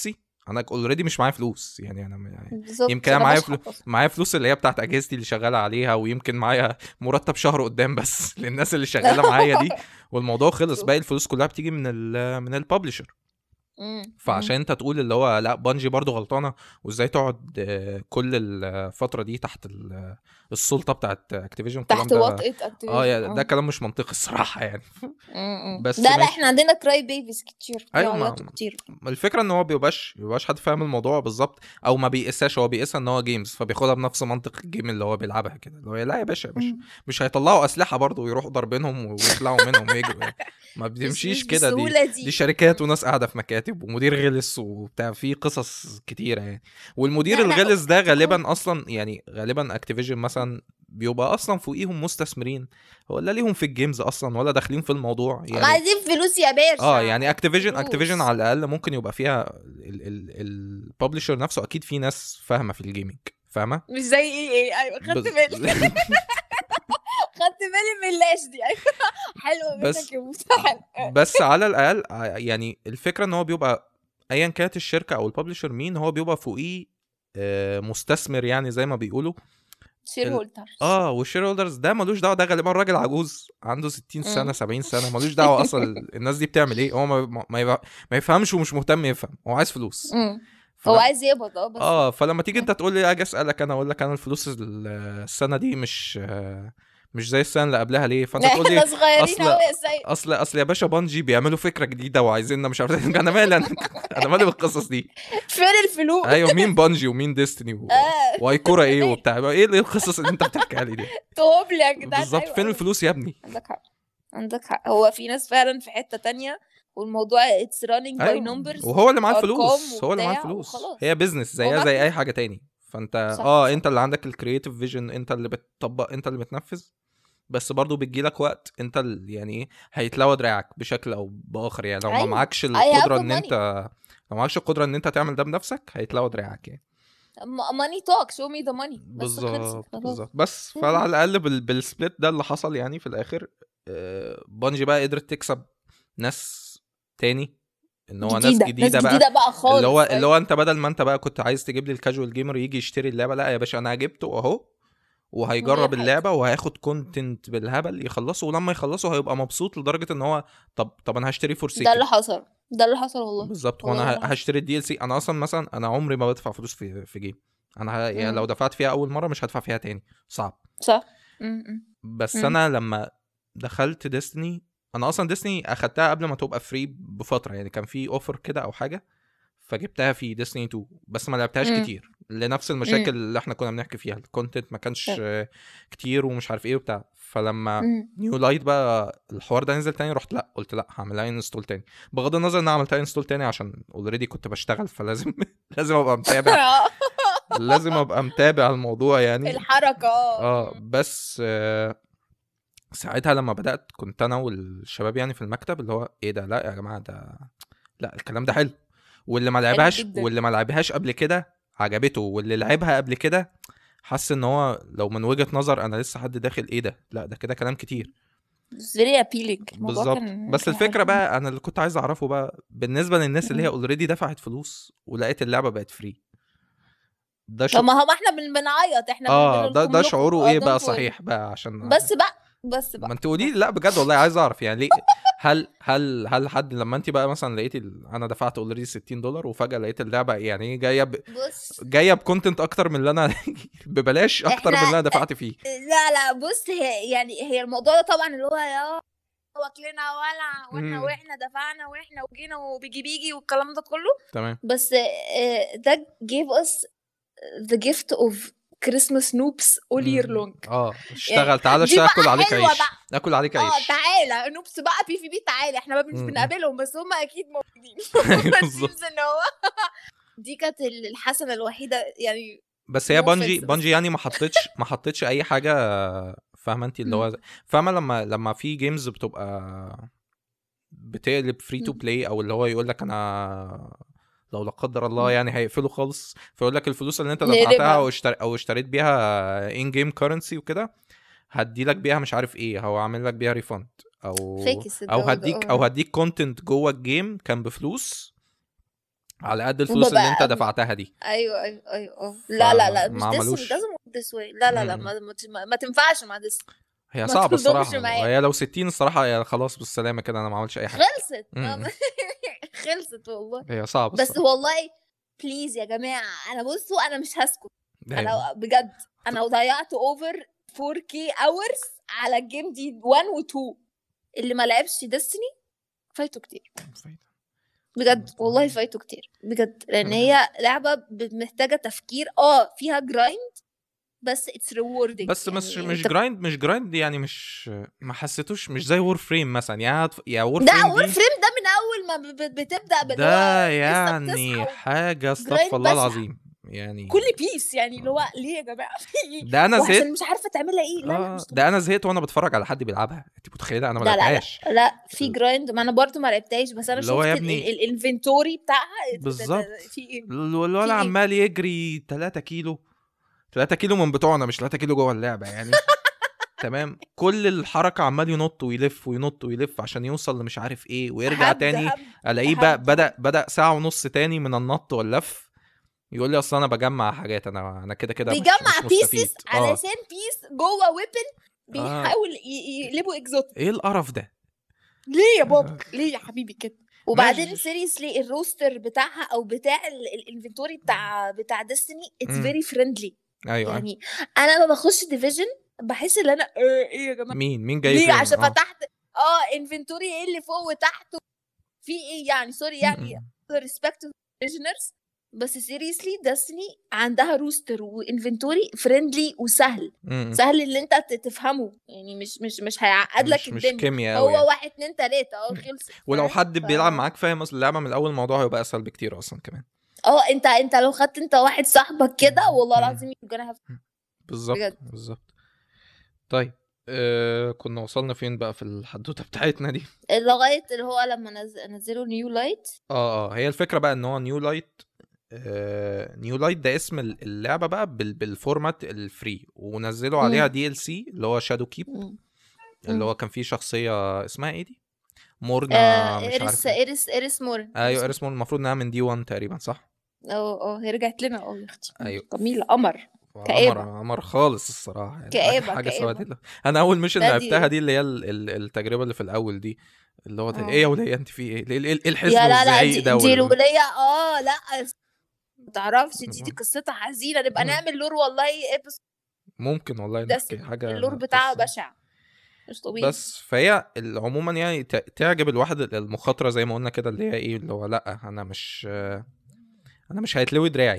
S3: انا اوريدي مش معايا فلوس يعني انا يعني
S1: بالظبط
S3: يمكن أنا معايا
S1: بشحت
S3: فلو-
S1: أصلاً.
S3: معايا فلوس اللي هي بتاعت اجهزتي اللي شغاله عليها ويمكن معايا مرتب شهر قدام بس للناس اللي شغاله معايا دي والموضوع خلص
S1: True.
S3: باقي الفلوس كلها بتيجي من ال من الببلشر
S1: مم.
S3: فعشان انت تقول اللي هو لا بانجي برضو غلطانه وازاي تقعد آه، كل الفتره دي تحت ال- السلطه بتاعت اكتيفيجن
S1: تحت وات ات
S3: اه يعني ده كلام مش منطقي الصراحه يعني بس
S1: لا لا
S3: ماشي.
S1: احنا عندنا كراي بيبيز كتير
S3: أيوة، ما-
S1: بيعيطوا كتير
S3: الفكره ان هو بيبقاش بيبقاش حد فاهم الموضوع بالظبط او ما بيقيسهاش هو بيقيسها ان هو جيمز فبياخدها بنفس منطق الجيم اللي هو بيلعبها كده اللي هو لا يا باشا يا باشا
S1: مم.
S3: مش هيطلعوا اسلحه برضه ويروحوا ضاربينهم ويخلعوا منهم ويجروا يعني. ما
S1: مش-
S3: بتمشيش
S1: مش
S3: كده دي
S1: بالسهولة دي
S3: دي شركات وناس قاعده في مكاتب ومدير غلس وبتاع في قصص كتيره يعني والمدير
S1: لا، لا،
S3: الغلس ده غالبا اصلا يعني غالبا اكتيفيجن مثلا بيبقى اصلا فوقيهم مستثمرين هو لا ليهم في الجيمز اصلا ولا داخلين في الموضوع
S1: هم
S3: يعني
S1: عايزين فلوس يا باشا
S3: اه يعني اكتيفيجن
S1: فلوس.
S3: اكتيفيجن على الاقل ممكن يبقى فيها الببلشر نفسه اكيد في ناس فاهمه في الجيمنج فاهمه
S1: مش زي ايه ايه ايوه خدت
S3: بس-
S1: بالي خدت بالي من اللاش دي ايوه حلوه
S3: بس-
S1: منك يا موسى حلوة.
S3: بس على الاقل ع- يعني الفكره ان هو بيبقى ايا كانت الشركه او الببلشر مين هو بيبقى فوقيه آه، مستثمر يعني زي ما بيقولوا
S1: شير
S3: ال-
S1: هولدرز
S3: اه والشير هولدرز ده ملوش دعوه ده غالبا راجل عجوز عنده 60 سنه
S1: مم.
S3: 70 سنه ملوش دعوه اصلا الناس دي بتعمل ايه هو ما, ما, ما يبقى- ما يفهمش ومش مهتم يفهم هو عايز فلوس
S1: مم.
S3: فلما-
S1: هو عايز يقبض اه بس
S3: اه فلما تيجي انت تقول لي اجي اسالك انا اقول لك انا الفلوس ال- السنه دي مش آه، مش زي السنه اللي قبلها ليه فانت تقول لي
S1: احنا صغيرين
S3: أصل-
S1: قوي يا سيد
S3: اصل اصل يا باشا بانجي بيعملوا فكره جديده وعايزيننا مش عارف إيه. انا مالي انا انا مالي بالقصص دي
S1: فين الفلوس
S3: ايوه مين بانجي ومين ديستني و...
S1: اه
S3: وايكورا ايه وبتاع ايه ايه القصص اللي انت بتحكيها لي دي
S1: توب لي يا جدعان
S3: بالظبط
S1: أيوة،
S3: فين
S1: أيوة.
S3: الفلوس يا ابني
S1: عندك حق عندك حق هو في ناس فعلا في حته تانية والموضوع اتس رانينج باي نمبرز
S3: وهو اللي معاه
S1: أرقام
S3: الفلوس هو اللي معاه
S1: وبتاع
S3: الفلوس
S1: وخلاص.
S3: هي بيزنس
S1: هو
S3: زيها
S1: معاه
S3: زي اي
S1: فلوس.
S3: حاجه تاني فانت
S1: صح،
S3: اه
S1: صح.
S3: انت اللي عندك الكرييتيف فيجن انت اللي بتطبق انت اللي بتنفذ بس برضه بيجيلك وقت انت اللي يعني ايه هيتلوى دراعك بشكل او باخر يعني لو ما
S1: أيوة.
S3: معكش
S1: I have
S3: القدره
S1: the
S3: ان
S1: money.
S3: انت لو معكش القدره ان انت تعمل ده بنفسك هيتلوى دراعك يعني
S1: ماني توك شو مي ذا ماني بس خلصت
S3: بالظبط
S1: خلاص.
S3: بالظبط بس
S1: مم.
S3: فعلى الاقل بال... بالسبليت ده اللي حصل يعني في الاخر آه، بانجي بقى قدرت تكسب ناس تاني ان هو ناس
S1: جديدة
S3: جديده بقى
S1: جديدة بقى خالص
S3: اللي هو
S1: أيوة.
S3: اللي هو انت بدل ما انت بقى كنت عايز تجيب لي الكاجوال جيمر يجي يشتري اللعبه لا يا باشا انا جبته اهو وهيجرب
S1: حاجة.
S3: اللعبه وهياخد كونتنت بالهبل يخلصه ولما يخلصه هيبقى مبسوط لدرجه ان هو طب طب انا هشتري فور
S1: ده اللي حصل ده اللي حصل والله
S3: بالظبط
S1: والله
S3: وانا
S1: ده
S3: ه- هشتري الدي ال سي انا اصلا مثلا انا عمري ما بدفع فلوس في في جيم انا ه... يعني
S1: مم.
S3: لو دفعت فيها اول مره مش هدفع فيها تاني صعب
S1: صح م- م.
S3: بس
S1: مم.
S3: انا لما دخلت ديستني انا اصلا ديستني اخدتها قبل ما تبقى فري بفتره يعني كان في اوفر كده او حاجه فجبتها في ديستني 2 بس ما لعبتهاش
S1: مم.
S3: كتير لنفس المشاكل اللي احنا كنا بنحكي فيها الكونتنت ما كانش
S1: طيب.
S3: آه، كتير ومش عارف ايه وبتاع فلما
S1: م.
S3: نيو لايت بقى الحوار ده نزل تاني رحت لا قلت لا هعملها انستول تاني بغض النظر ان انا عملتها انستول تاني عشان اوريدي كنت بشتغل فلازم لازم ابقى متابع لازم ابقى متابع الموضوع يعني
S1: الحركة
S3: اه بس آه ساعتها لما بدات كنت انا والشباب يعني في المكتب اللي هو ايه ده لا يا جماعه ده لا الكلام ده حلو واللي ما لعبهاش
S1: جداً.
S3: واللي ما لعبهاش قبل كده عجبته واللي لعبها قبل كده حس ان هو لو من وجهه نظر انا لسه حد داخل ايه ده لا ده كده كلام كتير
S1: فيري ابيلينج
S3: بالظبط بس الفكره بقى انا اللي كنت عايز اعرفه بقى بالنسبه للناس اللي هي
S1: مم.
S3: اوريدي دفعت فلوس ولقيت اللعبه بقت فري ده
S1: طب
S3: شو...
S1: ما هو احنا بن- بنعيط احنا
S3: اه
S1: بنقول
S3: ده
S1: لكم
S3: ده
S1: لكم.
S3: شعوره
S1: آه،
S3: ايه
S1: ده
S3: بقى
S1: انتوا إيه.
S3: صحيح بقى عشان
S1: بس بقى بس
S3: ما
S1: بقى
S3: انت قولي لي لا بجد والله عايز اعرف يعني ليه هل هل هل حد لما انت بقى مثلا لقيتي ال... انا دفعت اوريدي 60 دولار وفجاه لقيت اللعبه يعني ايه جايه ب...
S1: بص
S3: جايه بكونتنت اكتر من اللي انا ببلاش اكتر من
S1: احنا-
S3: اللي انا دفعت فيه
S1: لا لا بص هي يعني هي الموضوع ده طبعا اللي هو يا واكلنا ولع واحنا
S3: مم.
S1: واحنا دفعنا واحنا وجينا وبيجي بيجي والكلام ده كله
S3: تمام
S1: بس آه، ده gave us the gift of Christmas noops all year
S3: مم.
S1: long
S3: اه اشتغل تعالى
S1: دي
S3: اشتغل
S1: بقى
S3: اكل عليك
S1: حلوة
S3: عيش
S1: بقى.
S3: اكل عليك
S1: اه
S3: عيش
S1: تعالى نوبس بقى بي في بي تعالى احنا بقى مش
S3: مم.
S1: بنقابلهم بس هم اكيد موجودين
S3: أيوة
S1: بس
S3: بالظبط.
S1: seems ان هو دي كانت الحسنه الوحيده يعني
S3: بس هي
S1: No
S3: بانجي
S1: offense.
S3: بانجي يعني ما حطتش ما حطتش اي حاجه فاهمه انت اللي هو فاهمه لما لما في جيمز بتبقى بتقلب فري تو
S1: مم.
S3: بلاي او اللي هو يقول لك انا لو لا قدر الله
S1: مم.
S3: يعني هيقفلوا خالص فيقول لك الفلوس اللي انت
S1: نقلبها.
S3: دفعتها او اشتري او اشتريت بيها ان جيم كرنسي وكده هدي لك بيها مش عارف ايه او اعمل لك بيها ريفند او
S1: فاكس
S3: او
S1: الجو ده،
S3: هديك
S1: اه.
S3: او هديك كونتنت جوه الجيم كان بفلوس على قد الفلوس اللي انت
S1: وببقى
S3: دفعتها دي
S1: ايوه ايوه ايوه اه لا لا لا
S3: فما
S1: مش
S3: عملوش.
S1: ديسني لازم this way لا لا لا
S3: مم.
S1: ما, ما, ما, ما تنفعش مع ديسني
S3: هي
S1: ما
S3: صعبه
S1: تطلبش
S3: الصراحه
S1: معايا.
S3: هي لو 60 الصراحه هي خلاص بالسلامه كده انا ما عملتش اي حاجه
S1: خلصت
S3: مم.
S1: خلصت والله
S3: هي صعبه
S1: بس
S3: الصراحة.
S1: والله بليز يا جماعه انا بصوا انا مش هسكت
S3: أيوة.
S1: انا بجد انا ضيعت اوفر 4K اورز على الجيم دي 1 و 2 اللي ما لعبش ديستني فايته كتير بجد والله فايته كتير بجد لان هي لعبه ب- محتاجه تفكير اه فيها جرايند بس اتس ريوردنج
S3: بس مش مش جرايند مش جرايند يعني مش ما حسيتوش مش زي وور فريم مثلا يعني هتف- يا وور
S1: ده
S3: فريم
S1: وور
S3: دي
S1: فريم ده من اول ما ب- ب- بتبدا باللي
S3: ده
S1: هو لسه
S3: يعني
S1: بتصحى
S3: حاجه
S1: grind
S3: استغفر الله
S1: بشعة.
S3: العظيم يعني
S1: كل بيس يعني اللي هو ليه يا جماعه في ايه
S3: ده انا
S1: وعشان
S3: زهقت
S1: مش عارفه تعملها ايه لا لا
S3: آه،
S1: مش
S3: ده انا زهقت وانا بتفرج على حد بيلعبها انت متخيله انا ما
S1: لا لا لا
S3: لعبتهاش
S1: لا في جرايند ما انا برضو ما لعبتهاش بس انا
S3: اللي هو
S1: شفت
S3: يا
S1: ال-
S3: ابني-
S1: ال- الانفنتوري بتاعها ده- ده-
S3: بالظبط.
S1: ده- في ايه
S3: الولد
S1: في إيه؟
S3: عمال يجري 3 كيلو 3 كيلو من بتوعنا مش 3 كيلو جوه اللعبه يعني تمام كل الحركه عمال ينط ويلف وينط ويلف عشان يوصل لمش عارف ايه ويرجع
S1: هبد-
S3: تاني
S1: هبد.
S3: الاقيه بقى
S1: هبد.
S3: بدا بدا ساعه ونص تاني من النط واللف يقول لي اصل انا بجمع حاجات انا انا كده كده مش-
S1: بيجمع
S3: مش مستفيد.
S1: بيسز
S3: اه
S1: علشان بيس جوه ويبن
S3: آه.
S1: بيحاول ي- يقلبوا اكزوتيك
S3: ايه القرف ده
S1: ليه يا بابا ليه يا حبيبي كده وبعدين
S3: ماشي.
S1: سيريسلي الروستر بتاعها او بتاع الانفنتوري بتاع بتاع ديستني اتس
S3: مم.
S1: فيري فريندلي
S3: ايوه
S1: يعني انا لما بخش ديفيجن بحس ان انا آه، ايه يا جماعه
S3: مين مين جاي
S1: ليه
S3: فين؟
S1: عشان
S3: آه.
S1: فتحت اه انفنتوري ايه اللي فوق وتحت في ايه يعني سوري يعني
S3: م-
S1: ريسبكت تو بس سيريسلي ديستني عندها روستر وانفنتوري فريندلي وسهل
S3: م- م.
S1: سهل اللي انت ت- تفهمه يعني مش مش مش هيعقد لك
S3: مش مش
S1: الدنيا
S3: كيمياء قوي
S1: هو واحد اتنين تلاته اه خلص
S3: ولو
S1: فاهم؟
S3: حد
S1: ف-
S3: بيلعب معاك فاهم اصل اللعبه من الاول الموضوع هيبقى اسهل بكتير اصلا كمان
S1: اه انت انت لو خدت انت واحد صاحبك كده والله
S3: مم.
S1: العظيم you're gonna have
S3: بالظبط
S1: بجد.
S3: بالظبط طيب آه كنا وصلنا فين بقى في الحدوته بتاعتنا دي
S1: لغايه اللي هو لما نز... نزلوا نيو لايت
S3: اه اه هي الفكره بقى ان هو نيو لايت آه نيو لايت ده اسم اللعبه بقى بال بالفورمات الفري ونزلوا
S1: مم.
S3: عليها دي ال سي اللي هو شادو كيب
S1: مم.
S3: اللي هو كان فيه شخصيه اسمها ايه دي مورنا
S1: آه
S3: مش
S1: ايرس
S3: عارف إيه.
S1: ايرس ايرس مور
S3: ايوه ايرس مورنا المفروض انها من دي 1 تقريبا صح
S1: اه اه هي رجعت لنا اه يا اختي
S3: أيوة.
S1: جميله قمر
S3: قمر
S1: كآبة.
S3: قمر خالص الصراحه يعني
S1: كآبة،
S3: حاجه
S1: كآبة.
S3: سواد انا اول ميشن
S1: لا، دي-
S3: لعبتها دي اللي هي ال- ال- التجربه اللي في الاول دي اللي هو ده
S1: آه.
S3: ايه يا وليه انت في ايه ايه إيه- إيه الحزن
S1: يا لا لا
S3: والزعيق
S1: دي,
S3: ده
S1: دي
S3: وال-
S1: الولية اه لا ما تعرفش دي دي
S3: مم.
S1: قصتها حزينه نبقى
S3: مم.
S1: نعمل لور والله episode
S3: ممكن والله
S1: ده
S3: نحكي حاجه
S1: اللور بتاعها
S3: قصة.
S1: بشع مش طبيعي
S3: بس فهي ال- عموما يعني ت- تعجب الواحد المخاطره زي ما قلنا كده اللي هي ايه اللي هو لا انا مش انا مش هيتلوي دراعي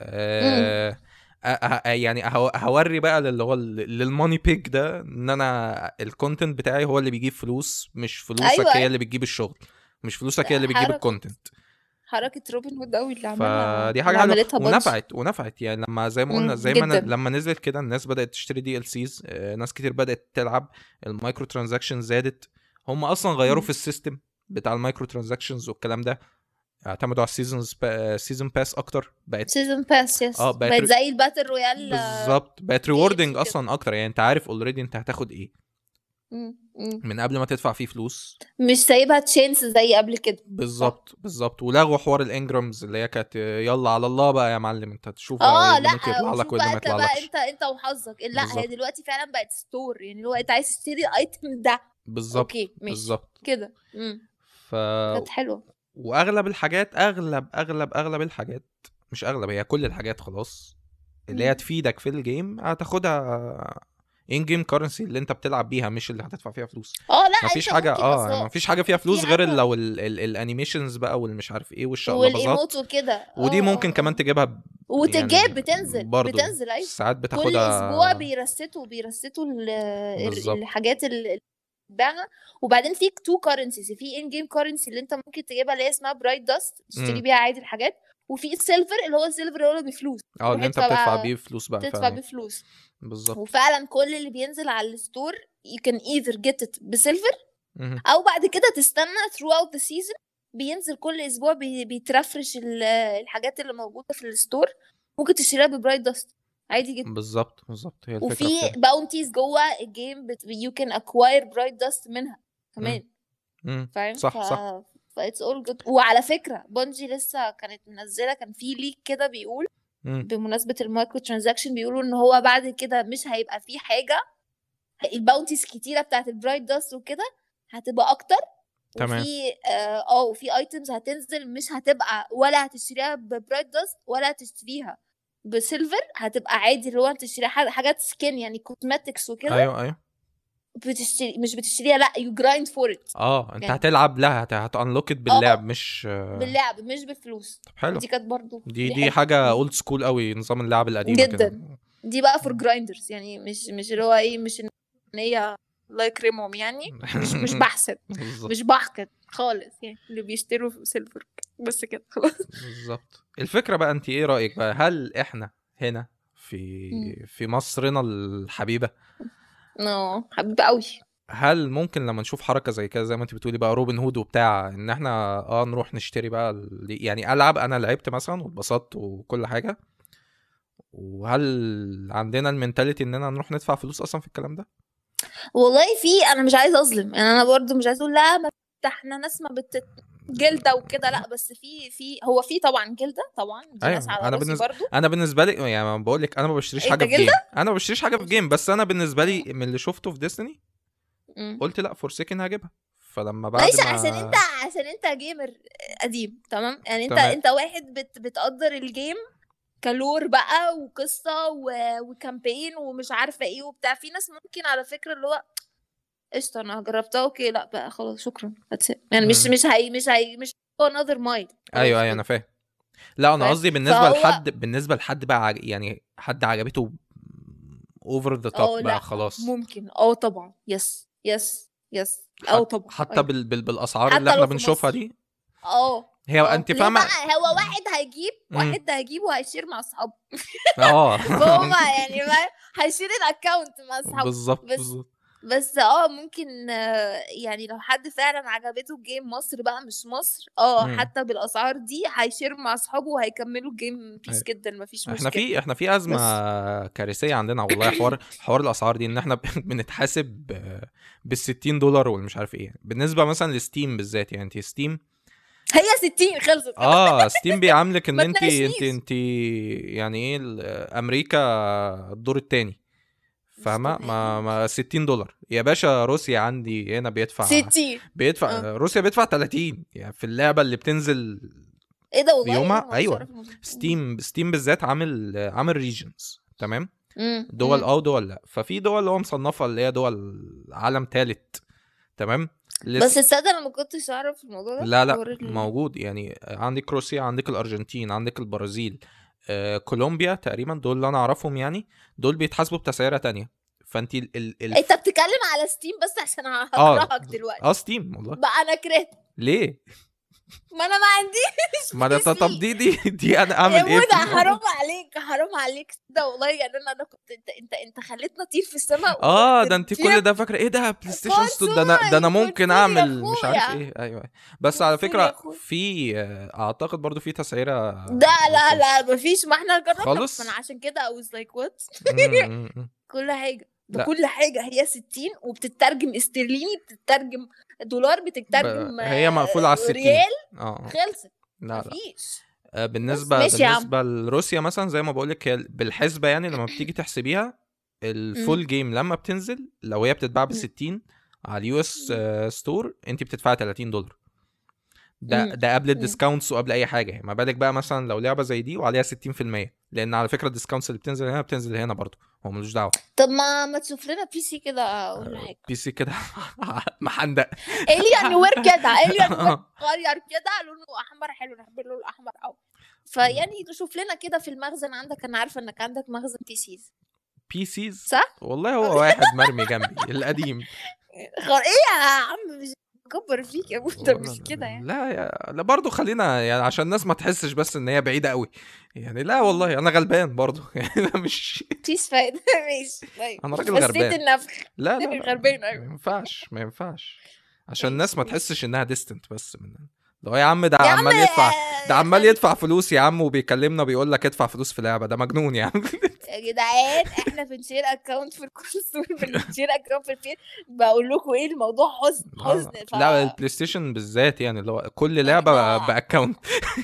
S3: آه أ- أ- يعني هو- هوري بقى للي هو ال- للماني بيك ده ان انا الكونتنت بتاعي هو اللي بيجيب فلوس مش فلوسك
S1: أيوة.
S3: هي اللي بتجيب الشغل مش فلوسك هي اللي بتجيب
S1: حركة.
S3: الكونتنت
S1: حركه روبن هود قوي اللي عملها
S3: فدي حاجه
S1: اللي
S3: حلوه
S1: عملتها بونج.
S3: ونفعت ونفعت يعني لما زي ما قلنا
S1: مم،
S3: زي ما أنا
S1: جداً.
S3: لما نزلت كده الناس بدات تشتري دي ال سيز ناس كتير بدات تلعب المايكرو ترانزاكشن زادت هم اصلا غيروا
S1: مم.
S3: في السيستم بتاع المايكرو ترانزاكشنز والكلام ده اعتمدوا على السيزونز سيزون باس اكتر بقت
S1: سيزون باس يس
S3: آه، بقت
S1: بقت
S3: ري-
S1: زي الباتل رويال
S3: بالظبط بقت
S1: كده.
S3: ريوردنج اصلا اكتر يعني انت عارف اوريدي انت هتاخد ايه
S1: مم، مم.
S3: من قبل ما تدفع فيه فلوس
S1: مش سايبها تشينس زي قبل كده
S3: بالظبط بالظبط ولغوا حوار الانجرامز اللي هي كانت يلا على الله بقى يا معلم انت تشوف
S1: اه
S3: بقى إيه اللي
S1: لا
S3: ممكن يطلع
S1: وشوف
S3: لك واللي
S1: بقى
S3: ما
S1: انت بقى
S3: يطلعلكش
S1: انت انت وحظك لا
S3: بالظبط.
S1: هي دلوقتي فعلا بقت ستور يعني اللي هو انت عايز تشتري الايتم ده
S3: بالظبط
S1: اوكي ماشي
S3: بالظبط
S1: كده مم.
S3: ف
S1: كانت حلوه
S3: واغلب الحاجات اغلب اغلب اغلب الحاجات مش اغلب هي كل الحاجات خلاص اللي هي
S1: مم.
S3: تفيدك في الجيم هتاخدها ان جيم كرنسي اللي انت بتلعب بيها مش اللي هتدفع فيها فلوس
S1: اه لا
S3: مفيش
S1: انت
S3: حاجه
S1: ممكن
S3: اه
S1: أصل
S3: مفيش حاجه فيها فلوس
S1: في
S3: غير
S1: حاجة-
S3: لو ال- ال- الانيميشنز بقى والمش عارف ايه والشقلباظات
S1: والايموت وكده
S3: ودي
S1: اه،
S3: ممكن
S1: اه،
S3: كمان
S1: اه.
S3: تجيبها ب-
S1: وتجاب
S3: يعني
S1: بتنزل
S3: برضو
S1: بتنزل ايوه
S3: ساعات
S1: كل
S3: بتاخدها
S1: اسبوع بيرستوا بيرستوا ال- ال-
S3: بالظبط.
S1: الحاجات اللي بتتباع وبعدين في تو كارنسيز في ان جيم كارنسي اللي انت ممكن تجيبها اللي هي اسمها برايت داست تشتري
S3: مم.
S1: بيها عادي الحاجات وفي السيلفر اللي هو السيلفر اللي هو بفلوس
S3: اه
S1: تروح
S3: اللي انت
S1: تدفع
S3: بتدفع
S1: بقى-
S3: بيه فلوس بقى
S1: تدفع
S3: فعلا
S1: بفلوس
S3: بالظبط
S1: وفعلا كل اللي بينزل على الستور you can either get it بسيلفر
S3: مهم.
S1: او بعد كده تستنى throughout the season بينزل كل اسبوع بي- بيترفرش ال- الحاجات اللي موجوده في الستور ممكن تشتريها ببرايت داست عادي جدا
S3: بالظبط بالظبط هي الفكره
S1: وفي
S3: في كده.
S1: باونتيز جوه الجيم بت... you can acquire برايت داست منها كمان
S3: مم.
S1: فاهم
S3: صح،
S1: ف...
S3: صح.
S1: فايتس اول جود وعلى فكره بونجي لسه كانت منزله كان في ليك كده بيقول
S3: مم.
S1: بمناسبه المايكرو ترانزاكشن بيقولوا ان هو بعد كده مش هيبقى فيه حاجه الباونتيز كتيره بتاعت البرايت داست وكده هتبقى اكتر
S3: تمام.
S1: وفي اه آه، وفي ايتمز هتنزل مش هتبقى ولا هتشتريها ببرايت داست ولا هتشتريها بسيلفر هتبقى عادي اللي هو انت تشتريها ح- حاجات سكين يعني كوزماتكس وكده
S3: ايوه ايوه
S1: بتشتري مش بتشتريها لا يو جرايند فور ات
S3: اه انت
S1: يعني-
S3: هتلعب لا هت هتانلوكت باللعب مش آه،
S1: باللعب مش بالفلوس
S3: طب حلو
S1: دي كانت برضو
S3: دي دي
S1: حلوة.
S3: حاجه اولد سكول قوي نظام اللعب القديم
S1: جدا. دي بقى فور جرايندرز يعني مش مش اللي هو ايه مش ان هي الله يكرمهم يعني مش مش بحسد
S3: بالظبط
S1: مش بحقد خالص يعني اللي بيشتروا سيلفر بس كده خلاص
S3: بالظبط الفكره بقى انت ايه رايك بقى هل احنا هنا في
S1: مم.
S3: في مصرنا الحبيبه
S1: اه حبيبه قوي
S3: هل ممكن لما نشوف حركه زي كده زي ما انت بتقولي بقى روبن هود وبتاع ان احنا اه نروح نشتري بقى ال- يعني العب انا لعبت مثلا واتبسطت وكل حاجه وهل عندنا المينتاليتي اننا نروح ندفع فلوس اصلا في الكلام ده
S1: والله في انا مش عايزه اظلم يعني انا برضو مش عايزه اقول لا ما ده احنا ناس ما بت جلده وكده لا بس في في هو في طبعا جلده طبعا دي
S3: أيوة،
S1: ناس على
S3: أنا
S1: راسي
S3: بالنسبة-
S1: برضو
S3: انا بالنسبه لي يعني بقول لك انا ما بشتريش
S1: أنت
S3: حاجه في
S1: جلدة؟
S3: جيم انا ما بشتريش حاجه في جيم بس انا بالنسبه لي من اللي شفته في ديستني
S1: مم.
S3: قلت لا فورسيكن هجيبها فلما بعد
S1: معلش
S3: ما
S1: عشان انت عشان انت جيمر قديم تمام يعني انت
S3: تمام.
S1: انت واحد بت بتقدر الجيم كلور بقى وقصه و... وكامبين ومش عارفه ايه وبتاع في ناس ممكن على فكره اللي هو قشطه انا جربتها اوكي لا بقى خلاص شكرا that's it. يعني مش
S3: مم.
S1: مش هي مش هي مش هو another mile
S3: ايوه ايوه انا فاهم لا انا
S1: فاهم؟
S3: قصدي بالنسبه
S1: فهو-
S3: لحد بالنسبه لحد بقى عج... يعني حد عجبته اوفر ذا
S1: اه
S3: توب
S1: لا
S3: بقى خلاص
S1: ممكن اه طبعا يس يس يس
S3: حت-
S1: اه طبعا
S3: حتى
S1: أيوة.
S3: بال... بال... بالاسعار
S1: حتى
S3: اللي احنا
S1: لو في
S3: بنشوفها
S1: مصر.
S3: دي
S1: اه
S3: هي
S1: آه.
S3: انت
S1: ليه
S3: فاهمه
S1: بقى هو واحد هيجيب
S3: مم.
S1: واحد هيجيب وهيشير مع اصحابه
S3: اه
S1: فهم يعني ما هيشير الاكونت مع اصحابه
S3: بالظبط
S1: بس-
S3: بالظبط
S1: بس اه ممكن آه، يعني لو حد فعلا عجبته الجيم مصر بقى مش مصر اه
S3: مم.
S1: حتى بالاسعار دي هيشير مع اصحابه وهيكملوا الجيم بيس
S3: أيوة.
S1: جدا مفيش
S3: احنا
S1: مشكله
S3: في احنا في ازمه كارثيه عندنا والله حوار حوار الاسعار دي ان احنا بنتحاسب بال 60 دولار والمش عارف ايه بالنسبه مثلا لستيم بالذات يعني انت ستيم
S1: هي 60 خلصت
S3: اه ستيم بيعاملك ان
S1: ما
S3: انت
S1: تناقشنيش.
S3: انت انت يعني ايه ال- امريكا الدور الثاني فاهمه ما ما 60 دولار يا باشا روسيا عندي هنا بيدفع
S1: 60
S3: بيدفع
S1: آه.
S3: روسيا بيدفع 30 يعني في اللعبه اللي بتنزل
S1: ايه ده والله
S3: يومها؟
S1: أنا ما
S3: أيوة.
S1: أعرف الموضوع.
S3: ستيم ستيم بالذات عامل عامل ريجنز تمام
S1: مم.
S3: دول
S1: مم.
S3: اه ودول لا ففي دول اللي هو مصنفه اللي هي دول عالم ثالث تمام لس-
S1: بس تصدق انا ما كنتش اعرف الموضوع ده
S3: لا
S1: حوار
S3: لا
S1: ال-
S3: موجود يعني عندك روسيا عندك الارجنتين عندك البرازيل آه، كولومبيا تقريبا دول اللي انا اعرفهم يعني دول بيتحاسبوا بتسعيره تانية فانت ال ال ال
S1: انت بتتكلم على ستيم بس عشان
S3: اه
S1: هكرهك دلوقتي
S3: اه ستيم والله
S1: بقى انا كرهت
S3: ليه
S1: ما انا ما عنديش
S3: ما ده
S1: PC.
S3: طب دي دي دي انا اعمل
S1: يا
S3: ايه في
S1: مودة
S3: الموضوع؟
S1: حرام عليك حرام عليك ده والله يعني انا انا كنت انت انت انت خليتني اطير في السماء
S3: اه ده انت كل ده فاكره ايه ده بلاي ستيشن ستود ده انا ده انا
S1: كونسول،
S3: ممكن
S1: كونسول يا
S3: اعمل مش عارف
S1: أخويا.
S3: ايه ايوه بس على
S1: كونسول
S3: فكره
S1: يا أخويا.
S3: في آه، اعتقد برضو في تسعيره
S1: ده لا لا مفيش ما احنا جربنا
S3: خالص؟
S1: ما انا عشان كده I was like what
S3: م- م- م.
S1: كل حاجه ده
S3: لا.
S1: كل حاجه هي 60 وبتترجم استرليني بتترجم دولار بتترجم
S3: ب- هي مقفولة على
S1: آه،
S3: 60.
S1: ريال
S3: اه
S1: خلصت
S3: لا لا
S1: مفيش
S3: آه، بالنسبه
S1: ماشي يا عم.
S3: بالنسبه لروسيا مثلا زي ما بقول لك هي بالحسبه يعني لما بتيجي تحسبيها الفول جيم لما بتنزل لو هي بتتباع ب
S1: مم.
S3: 60 على اليو اس ستور انت بتدفعي 30 دولار ده
S1: مم.
S3: ده قبل
S1: مم.
S3: الديسكاونتس وقبل اي حاجه ما بالك بقى مثلا لو لعبه زي دي وعليها 60% لان على فكره الديسكاونتس اللي بتنزل هنا بتنزل هنا برضه هو ملوش دعوه
S1: طب ما ما تشوف لنا بي سي كده ولا حاجه
S3: بي سي كده محندق
S1: الين وير كده الين وير غير كده لونه احمر حلو نحب اللون الاحمر قوي فيعني شوف لنا كده في المخزن عندك انا عارفه انك عندك مخزن بي سيز
S3: بي سيز
S1: صح؟
S3: والله هو واحد مرمي جنبي القديم
S1: خ- ايه يا عم مش بكبر فيك يا بوتا مش كده يعني
S3: لا يا لا برضه خلينا يعني عشان الناس ما تحسش بس ان هي بعيده قوي يعني لا والله انا غلبان برضه يعني انا مش
S1: مفيش فايده ماشي طيب
S3: انا راجل
S1: حسيت
S3: غربان
S1: النفخ
S3: لا لا, لا
S1: غربان
S3: ما
S1: أيوة.
S3: ينفعش ما ينفعش عشان
S1: ماشي،
S3: الناس ما
S1: ماشي.
S3: تحسش انها ديستنت بس من ده يا عم ده
S1: يا
S3: عمال
S1: عم،
S3: يدفع
S1: آه،
S3: ده عمال
S1: خلي-
S3: يدفع فلوس يا عم وبيكلمنا بيقول لك ادفع فلوس في لعبه ده مجنون يا عم
S1: يا جدعان احنا بنشير اكونت في الكونسول بنشير اكونت في البي بقول لكم ايه الموضوع حزن حزن ف...
S3: لا البلاي ستيشن بالذات يعني اللي هو كل لعبه
S1: إحنا-
S3: باكونت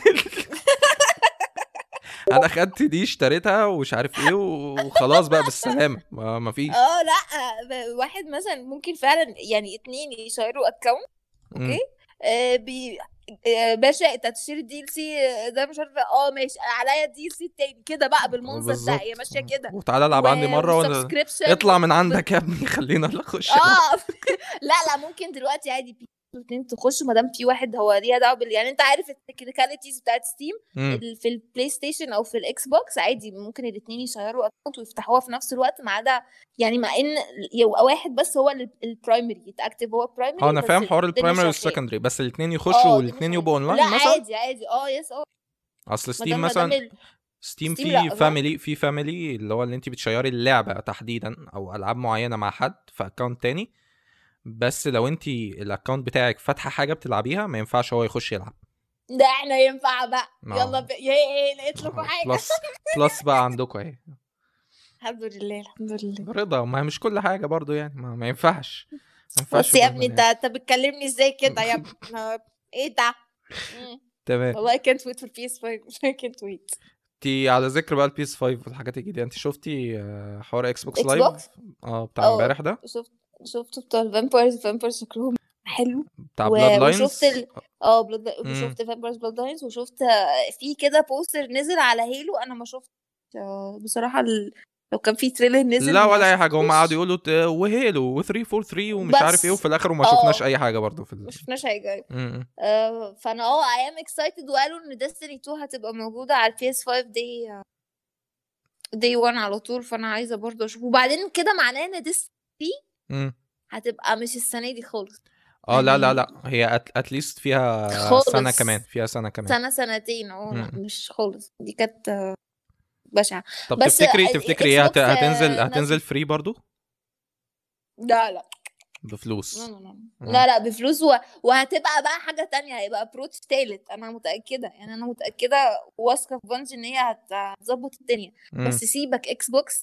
S3: انا خدت دي اشتريتها ومش عارف ايه وخلاص بقى بالسلامه ما ما فيش
S1: اه لا ب- واحد مثلا ممكن فعلا يعني اتنين يشيروا اكونت
S3: مم.
S1: اوكي آه بي آه باشا انت هتشتري الدي ال سي ده مش عارفه اه ماشي عليا الدي ال سي التاني كده بقى بالمنظر ده
S3: بالظبط.
S1: هي ماشيه كده
S3: وتعالى العب عندي مره وانا
S1: subscription.
S3: اطلع من عندك يا ابني خلينا نخش
S1: اه لا لا ممكن دلوقتي عادي بي اتنين تخشوا ما دام في واحد هو ليها دعوه بال يعني انت عارف التكنيكاليتيز بتاعت ستيم
S3: مم.
S1: ال- في البلاي ستيشن او في الاكس بوكس عادي ممكن الاثنين يشيروا اكونت ويفتحوها في نفس الوقت ما عدا يعني مع ان يبقى واحد بس هو ال- البرايمري يتاكتف هو برايمري
S3: اه انا
S1: بس
S3: فاهم حوار
S1: الدنيا
S3: البرايمري
S1: شغالة.
S3: والسكندري بس الاثنين
S1: اه
S3: يخشوا
S1: الدنيا
S3: والاثنين يبقوا
S1: شغالة.
S3: اونلاين
S1: لا
S3: مثلا
S1: عادي عادي اه يس اه
S3: اصل
S1: ما
S3: ستيم
S1: دام ما
S3: مثلا
S1: دام ال-
S3: ستيم
S1: ستيم
S3: في
S1: لا،
S3: فاميلي في فاميلي اللي هو اللي انت بتشيري اللعبه تحديدا او العاب معينه مع حد في اكونت تاني بس لو انت الاكونت بتاعك فاتحه حاجه بتلعبيها ما ينفعش هو يخش يلعب
S1: ده احنا ينفع بقى
S3: آه.
S1: يلا ب... ياي لقيت لكم حاجه
S3: بلس بلس بقى عندكم اهي
S1: الحمد لله الحمد لله
S3: رضا ما هي مش كل حاجه برضو يعني ما, ما ينفعش ما ينفعش
S1: بص يا
S3: برضو
S1: ابني انت
S3: يعني.
S1: انت بتكلمني ازاي كده يا ابني أنا- ايه ده مم.
S3: تمام
S1: والله I can't wait for PS5 I can't wait
S3: انت على ذكر بقى البيس 5 والحاجات الجديده انت شفتي آه، حوار اكس بوكس
S1: إكس
S3: لايف
S1: بوكس؟
S3: اه بتاع
S1: اه.
S3: امبارح ده
S1: شفت شفت بتوع الفامبايرز الفامبايرز شكلهم حلو
S3: بتاع
S1: و-
S3: بلاد لاينز
S1: وشفت ال... اه بلاد
S3: مم.
S1: وشفت فامبايرز بلاد لاينز وشفت آه، في كده بوستر نزل على هيلو انا ما شفت آه، بصراحه ال... لو كان في تريلر نزل
S3: لا
S1: ما
S3: ولا اي حاجه هم
S1: شفتوش.
S3: قعدوا يقولوا ت- وهيلو و343 ومش
S1: بس.
S3: عارف ايه وفي الاخر وما
S1: اه.
S3: شفناش اي حاجه برضو في ال...
S1: ما شفناش حاجه
S3: م- م.
S1: آه، فانا اه اي ام اكسايتد وقالوا ان ديستني 2 هتبقى موجوده على البي اس 5 دي دي 1 على طول فانا عايزه برضه اشوف وبعدين كده معناه ان ديستني
S3: م.
S1: هتبقى مش السنه دي خالص
S3: اه لا لا
S1: يعني-
S3: لا هي اتليست فيها
S1: خالص.
S3: سنه كمان فيها سنه كمان
S1: سنه سنتين اه لا،
S3: مم.
S1: مش خالص دي كانت آه، بشعه
S3: طب
S1: بس
S3: تفتكري
S1: ال-
S3: تفتكري ايه هت...
S1: الإكس بوكس،
S3: هتنزل
S1: آه،
S3: هتنزل فري برضو
S1: لا لا
S3: بفلوس
S1: لا لا, لا.
S3: مم.
S1: لا, لا بفلوس و... وهتبقى بقى حاجه تانية هيبقى ابروتش تالت انا متاكده يعني انا متاكده واثقه في بنجي ان هي هت- هتظبط الدنيا
S3: م.
S1: بس سيبك اكس بوكس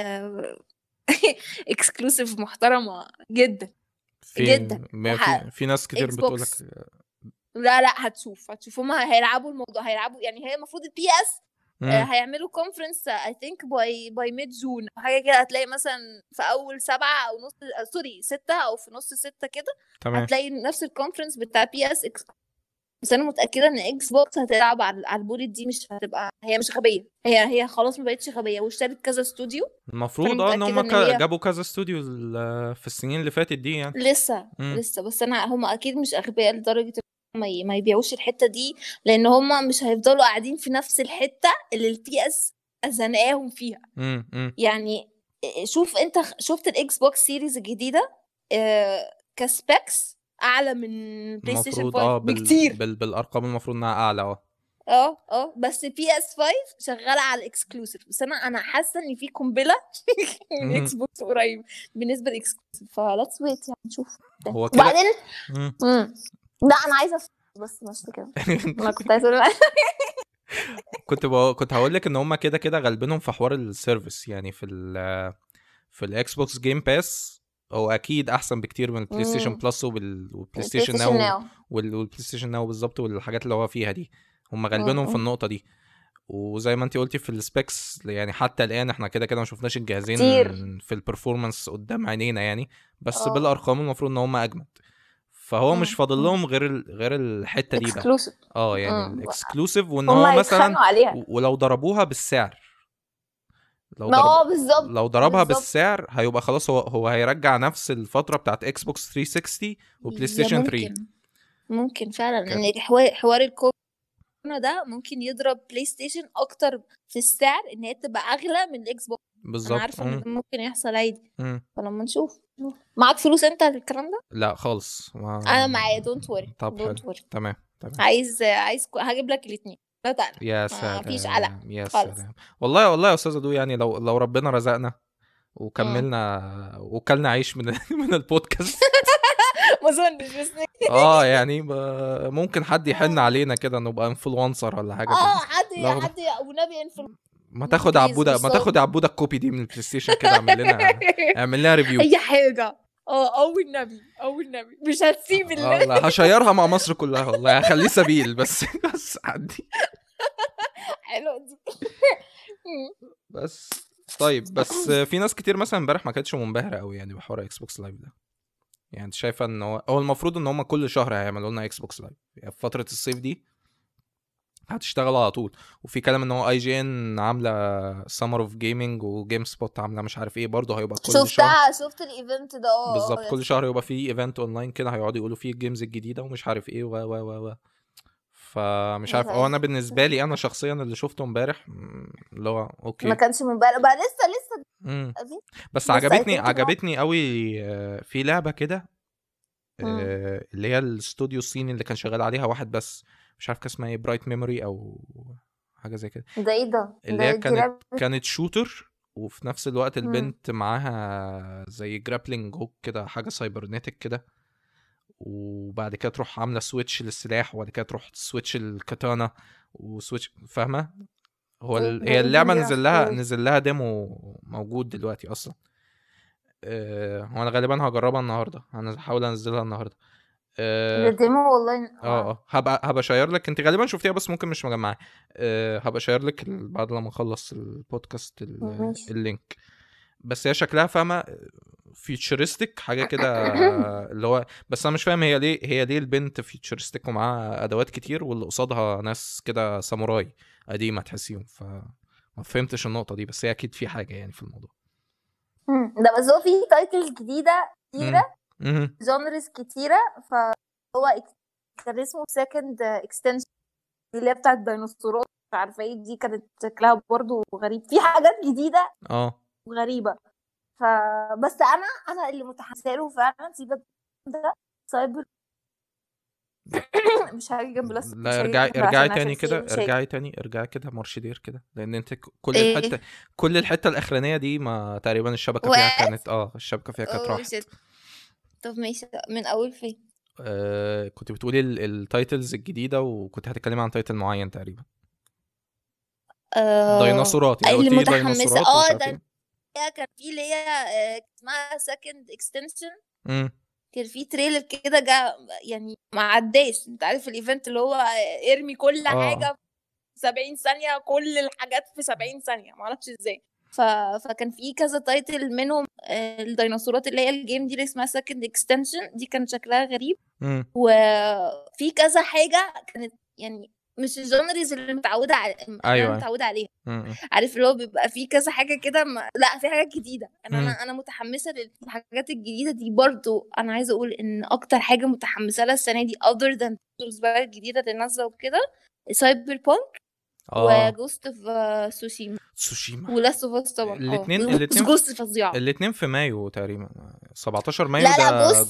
S1: اكسكلوسيف محترمه جدا
S3: في
S1: جدا.
S3: ما
S1: وح-
S3: في, في ناس كتير
S1: إكس
S3: بتقول لك
S1: بوكس. لا لا هتشوف هتشوف هما هيلعبوا الموضوع هيلعبوا يعني هي المفروض البي اس هيعملوا كونفرنس اي ثينك باي باي ميد جون حاجه كده هتلاقي مثلا في اول سبعة او نص آه، سوري ستة او في نص ستة كده
S3: تمام
S1: هتلاقي نفس الكونفرنس بتاع بي اس اكس بس انا متاكده ان اكس بوكس هتلعب على على البوليت دي مش هتبقى هي مش غبيه هي هي خلاص ما بقتش غبيه واشترت كذا استوديو
S3: المفروض
S1: فأنا
S3: اه ان هم
S1: متأكدة إن هي-
S3: جابوا كذا استوديو ال- في السنين اللي فاتت دي يعني
S1: لسه
S3: مم.
S1: لسه بس انا هم اكيد مش اغبياء لدرجه ان هم ي- ما يبيعوش الحته دي لان هم مش هيفضلوا قاعدين في نفس الحته اللي البي اس زنقاهم فيها
S3: امم امم
S1: يعني شوف انت خ- شفت الاكس بوكس سيريز الجديده آه، كسبيكس اعلى من بلاي ستيشن
S3: المفروض
S1: 5
S3: اه بال...
S1: بكتير
S3: بال... بالارقام المفروض انها اعلى اه
S1: اه اه بس بي اس 5 شغاله على الاكسكلوسيف بس انا انا حاسه ان في قنبله من
S3: مم.
S1: اكس بوكس قريب بالنسبه للاكسكلوسيف فليتس ويت يعني نشوف
S3: هو كده
S1: وبعدين
S3: مم.
S1: مم. لا انا عايزه أف- بس مش كده انا كنت عايزه اقول
S3: كنت بقى... كنت هقول لك ان هم كده كده غالبينهم في حوار السيرفيس يعني في ال في الاكس بوكس جيم باس هو اكيد احسن بكتير من البلاي ستيشن
S1: مم.
S3: بلس وبال... والبلاي ستيشن ناو
S1: ناو
S3: وال... والبلاي ستيشن ناو بالظبط والحاجات اللي هو فيها دي هم غالبينهم في
S1: مم.
S3: النقطه دي وزي ما انت قلتي في السبيكس يعني حتى الان احنا كده كده ما شفناش الجهازين
S1: كتير.
S3: في البرفورمانس قدام عينينا يعني بس
S1: اه.
S3: بالارقام المفروض ان هم اجمد فهو
S1: مم.
S3: مش فاضل
S1: مم.
S3: لهم غير ال... غير الحته دي بقى
S1: اكسكلوسيف
S3: اه يعني
S1: مم.
S3: الاكسكلوسيف وان
S1: هم
S3: هو مثلا
S1: هيتخانقوا عليها
S3: و- ولو ضربوها بالسعر لو
S1: ما
S3: ضرب...
S1: اه بالظبط
S3: لو ضربها
S1: بالظبط.
S3: بالسعر هيبقى خلاص هو هو هيرجع نفس الفتره بتاعت اكس بوكس 360 وبلاي
S1: يا
S3: ستيشن 3
S1: ممكن ممكن فعلا
S3: كان-
S1: ان حوار حوار الكورونا ده ممكن يضرب بلاي ستيشن اكتر في السعر ان هي تبقى اغلى من الاكس بوكس انا
S3: بالظبط
S1: عارفه ان
S3: مم.
S1: ده ممكن يحصل عادي
S3: مم.
S1: فلما نشوف معاك فلوس انت للكلام ده
S3: لا خالص ما...
S1: انا معايا دونت وري
S3: طب حلو
S1: دونت وري
S3: تمام تمام
S1: عايز عايز كو- هجيب لك الاثنين لا تعالى
S3: يا سلام
S1: فيش قلق
S3: يا
S1: خالص.
S3: سلام والله والله يا استاذه دو يعني لو لو ربنا رزقنا وكملنا وكلنا عيش من من البودكاست
S1: ما اظنش بس
S3: اه يعني ب- ممكن حد يحن علينا كده نبقى انفلونسر ولا حاجه
S1: اه
S3: كده
S1: حد
S3: لا،
S1: حد ونبي انفل
S3: ما تاخد
S1: بليز
S3: عبوده ما
S1: بالظبط.
S3: تاخد عبوده الكوبي دي من البلاي ستيشن كده اعمل لنا اعمل لنا ريفيو
S1: اي حاجه اه او النبي او النبي مش هتسيب ال-
S3: اه لا هشيرها مع مصر كلها والله هخليه سبيل بس بس عدي
S1: حلوه دي
S3: بس طيب بس في ناس كتير مثلا امبارح ما كانتش منبهره قوي يعني بحوار اكس بوكس لايف ده يعني انت شايفه ان هو هو المفروض ان هم كل شهر هيعملوا لنا اكس بوكس لايف يعني في فتره الصيف دي هتشتغل على طول وفي كلام ان هو اي جي ان عامله سمر اوف جيمنج وجيم سبوت عامله مش عارف ايه برضه هيبقى كل شهر
S1: شفتها شفت الايفنت ده اه
S3: بالظبط
S1: اه
S3: كل شهر يبقى فيه ايفنت اونلاين كده هيقعدوا يقولوا فيه الجيمز الجديده ومش عارف ايه و و و و فمش عارف هو انا بالنسبه لي انا شخصيا اللي شفته امبارح مم، اللي هو اوكي
S1: ما كانش من بقى بقى لسه لسه
S3: مم.
S1: أبي.
S3: بس
S1: بس I
S3: عجبتني
S1: think إن هو-
S3: عجبتني قوي آه، في لعبه كده
S1: مم.
S3: آه، اللي هي الاستوديو الصيني اللي كان شغال عليها واحد بس مش عارف كان اسمها ايه برايت ميموري او حاجه زي كده
S1: ده ايه ده؟
S3: اللي
S1: ده
S3: هي
S1: دي
S3: كانت
S1: لعبة-
S3: كانت شوتر وفي نفس الوقت
S1: مم.
S3: البنت معاها زي جرابلينج هوك كده حاجه سايبرنتك كده وبعد كده تروح عامله سويتش للسلاح وبعد كده تروح سويتش الكاتانا وسويتش فاهمه هو ال...
S1: إيه
S3: هي
S1: ده؟
S3: اللعبه
S1: دي
S3: نزل لها
S1: عارفة.
S3: نزل لها ديمو موجود دلوقتي اصلا أه... هو انا غالبا هجربها النهارده انا هحاول انزلها النهارده
S1: ده
S3: اه
S1: ديمو والله
S3: اه اه هبقى هبقى شاير لك انت غالبا شفتيها بس ممكن مش مجمعها أه هبقى شاير لك ال- بعد لما نخلص البودكاست ال-
S1: ماشي.
S3: اللينك بس هي شكلها فاهمه فيوتشرستيك حاجه كده اللي هو بس انا مش فاهم هي ليه هي ليه البنت فيوتشرستيك ومعاها ادوات كتير واللي قصادها ناس كده ساموراي قديمه تحسيهم ف ما فهمتش النقطه دي بس هي اكيد في حاجه يعني في الموضوع
S1: مم. ده بس هو في تايتلز جديده كتيره
S3: مهم.
S1: جانرز كتيره فهو إك- كان اسمه سكند اكستنشن اللي هي بتاعت الديناصورات مش عارفه ايه دي كانت شكلها برضو غريب في حاجات جديده
S3: اه
S1: وغريبه فبس انا انا اللي متحمسه له فعلا سيبك ده سايبر مش هاجي جنب بس مش
S3: لا
S1: هاجي
S3: ارجعي
S1: جنب
S3: ارجعي
S1: عشان-
S3: تاني
S1: عشان
S3: كده
S1: في مشاكل.
S3: ارجعي تاني ارجعي كده مرشدير كده لان انت ك- كل
S1: إيه؟
S3: الحته كل الحته الاخرانيه دي ما تقريبا الشبكه فيها
S1: وقعت؟
S3: كانت اه الشبكه فيها كانت
S1: Oh
S3: راحت
S1: shit. طب ماشي من اول فين
S3: آه كنت بتقولي ال- التايتلز الجديده وكنت هتتكلمي عن تايتل معين تقريبا
S1: آه،
S3: ديناصورات يعني
S1: اللي
S3: قلتي
S1: متحمسة.
S3: ديناصورات
S1: آه،
S3: ومش عارف
S1: ده-
S3: ايه
S1: هي كان في اللي هي آه، اسمها سكند اكستنشن
S3: مم.
S1: كان في تريلر كده جا يعني ما عداش انت عارف الايفنت اللي هو آه، ارمي كل
S3: آه.
S1: حاجه في 70 ثانيه كل الحاجات في 70 ثانيه ما اعرفش ازاي ف... فكان في كذا تايتل منهم آه، الديناصورات اللي هي الجيم دي اللي اسمها سكند اكستنشن دي كان شكلها غريب
S3: مم.
S1: وفي كذا حاجه كانت يعني مش الجونريز اللي متعوده على اللي
S3: أيوة.
S1: انا متعوده عليها
S3: مم.
S1: عارف اللي هو بيبقى فيه كذا حاجه كده ما... لا في حاجات جديده انا
S3: مم.
S1: انا انا متحمسه للحاجات الجديده دي برضو انا عايزه اقول ان اكتر حاجه متحمسه لها السنه دي other than titles بقى الجديده اللي نازله وكده سايبر بونك
S3: اه
S1: وجوست اوف سوشيما
S3: تسوشيما
S1: ولاست اوف اس طبعا
S3: الاتنين-
S1: اه
S3: الاتنين-
S1: جوست فظيعه
S3: الاتنين في مايو تقريبا 17 مايو
S1: لا
S3: ده
S1: لا جوست
S3: جوست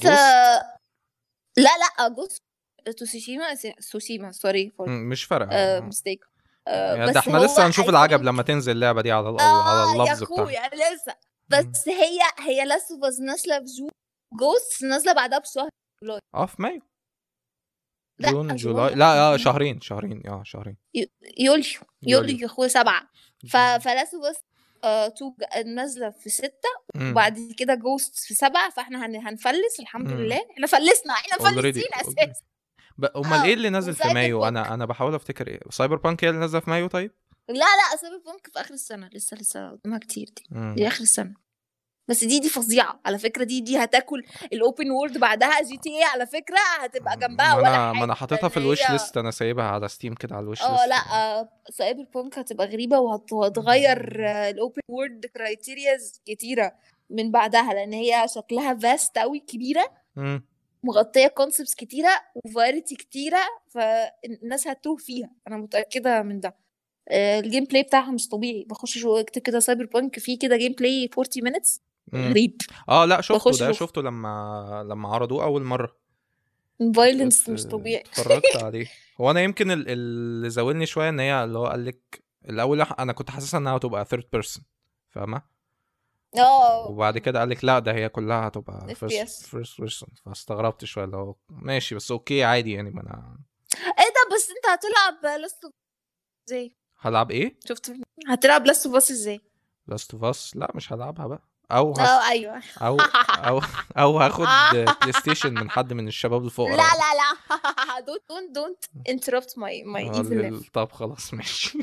S1: لا لا جوست توسوشيما سوشيما سوري فور
S3: مم، مش فارقه
S1: ميستيك
S3: يعني ده احنا لسه هنشوف العجب لما تنزل اللعبه دي على ال- على
S1: اه يا
S3: اللفظ بتاعها
S1: اخويا لسه بس هي هي لاست اوف اس نازله في جون جوست نازله بعدها بشهر
S3: اه في مايو
S1: لا،
S3: جون
S1: جون.
S3: جولاي لا اه شهرين شهرين اه شهرين
S1: يوليو
S3: يوليو.
S1: يوليو يا اخويا سبعه ف فلاست اوف اس آه تو ج- نازله في سته
S3: مم.
S1: وبعد كده جوست في سبعه فاحنا هن... هنفلس الحمد
S3: مم.
S1: لله احنا فلسنا احنا
S3: Already-
S1: مفلسين
S3: already.
S1: اساسا
S3: ب- امال
S1: آه،
S3: ايه اللي نازل في
S1: وسايبر
S3: مايو
S1: بانك.
S3: انا انا بحاول افتكر ايه سايبر بانك هي اللي نازله في مايو طيب
S1: لا لا سايبر بانك في اخر السنه لسه لسه قدامها كتير دي
S3: مم.
S1: دي اخر السنه بس دي دي فظيعه على فكره دي دي هتاكل الاوبن وورد بعدها جي تي اي على فكره هتبقى جنبها
S3: ما
S1: ولا
S3: انا
S1: حاجه
S3: ما انا حاططها في
S1: لأن
S3: الويش
S1: هي-
S3: ليست انا سايبها على ستيم كده على الويش
S1: اه
S3: ليست
S1: لا آه، سايبر بانك هتبقى غريبه وهت- وهتغير الاوبن وورد كرايتيرياز كتيره من بعدها لان هي شكلها فاست قوي كبيره
S3: مم.
S1: مغطيه كونسبتس كتيره وفاريتي كتيره فالناس هتوه فيها انا متاكده من ده آه، الجيم بلاي بتاعها مش طبيعي بخش شو اكتب كده سايبر بانك فيه كده جيم بلاي 40 minutes
S3: مم.
S1: غريب
S3: اه لا شفته
S1: بخش
S3: ده
S1: أشوف.
S3: شفته لما لما عرضوه اول مره
S1: فايلنس
S3: ات-
S1: مش طبيعي
S3: اتفرجت عليه هو انا يمكن ال- اللي زاولني شويه ان هي اللي هو قال لك الاول انا كنت حاسسها انها هتبقى ثيرد بيرسون فاهمه
S1: اه
S3: وبعد كده قال لك لا ده هي كلها هتبقى
S1: FPS.
S3: فيرست فيرست بيرسون فاستغربت شويه اللي هو ماشي بس اوكي عادي يعني ما انا
S1: ايه ده بس انت هتلعب لاست ازاي
S3: هلعب ايه؟
S1: شفت هتلعب لاست باس ازاي
S3: لاست اوف اس لا مش هلعبها بقى او هس...
S1: اه ايوه
S3: او او او هاخد بلاي ستيشن من حد من الشباب الفقراء
S1: لا لا لا دونت دونت دونت انتربت ماي ماي
S3: آه،
S1: ايفل
S3: لل- طب خلاص ماشي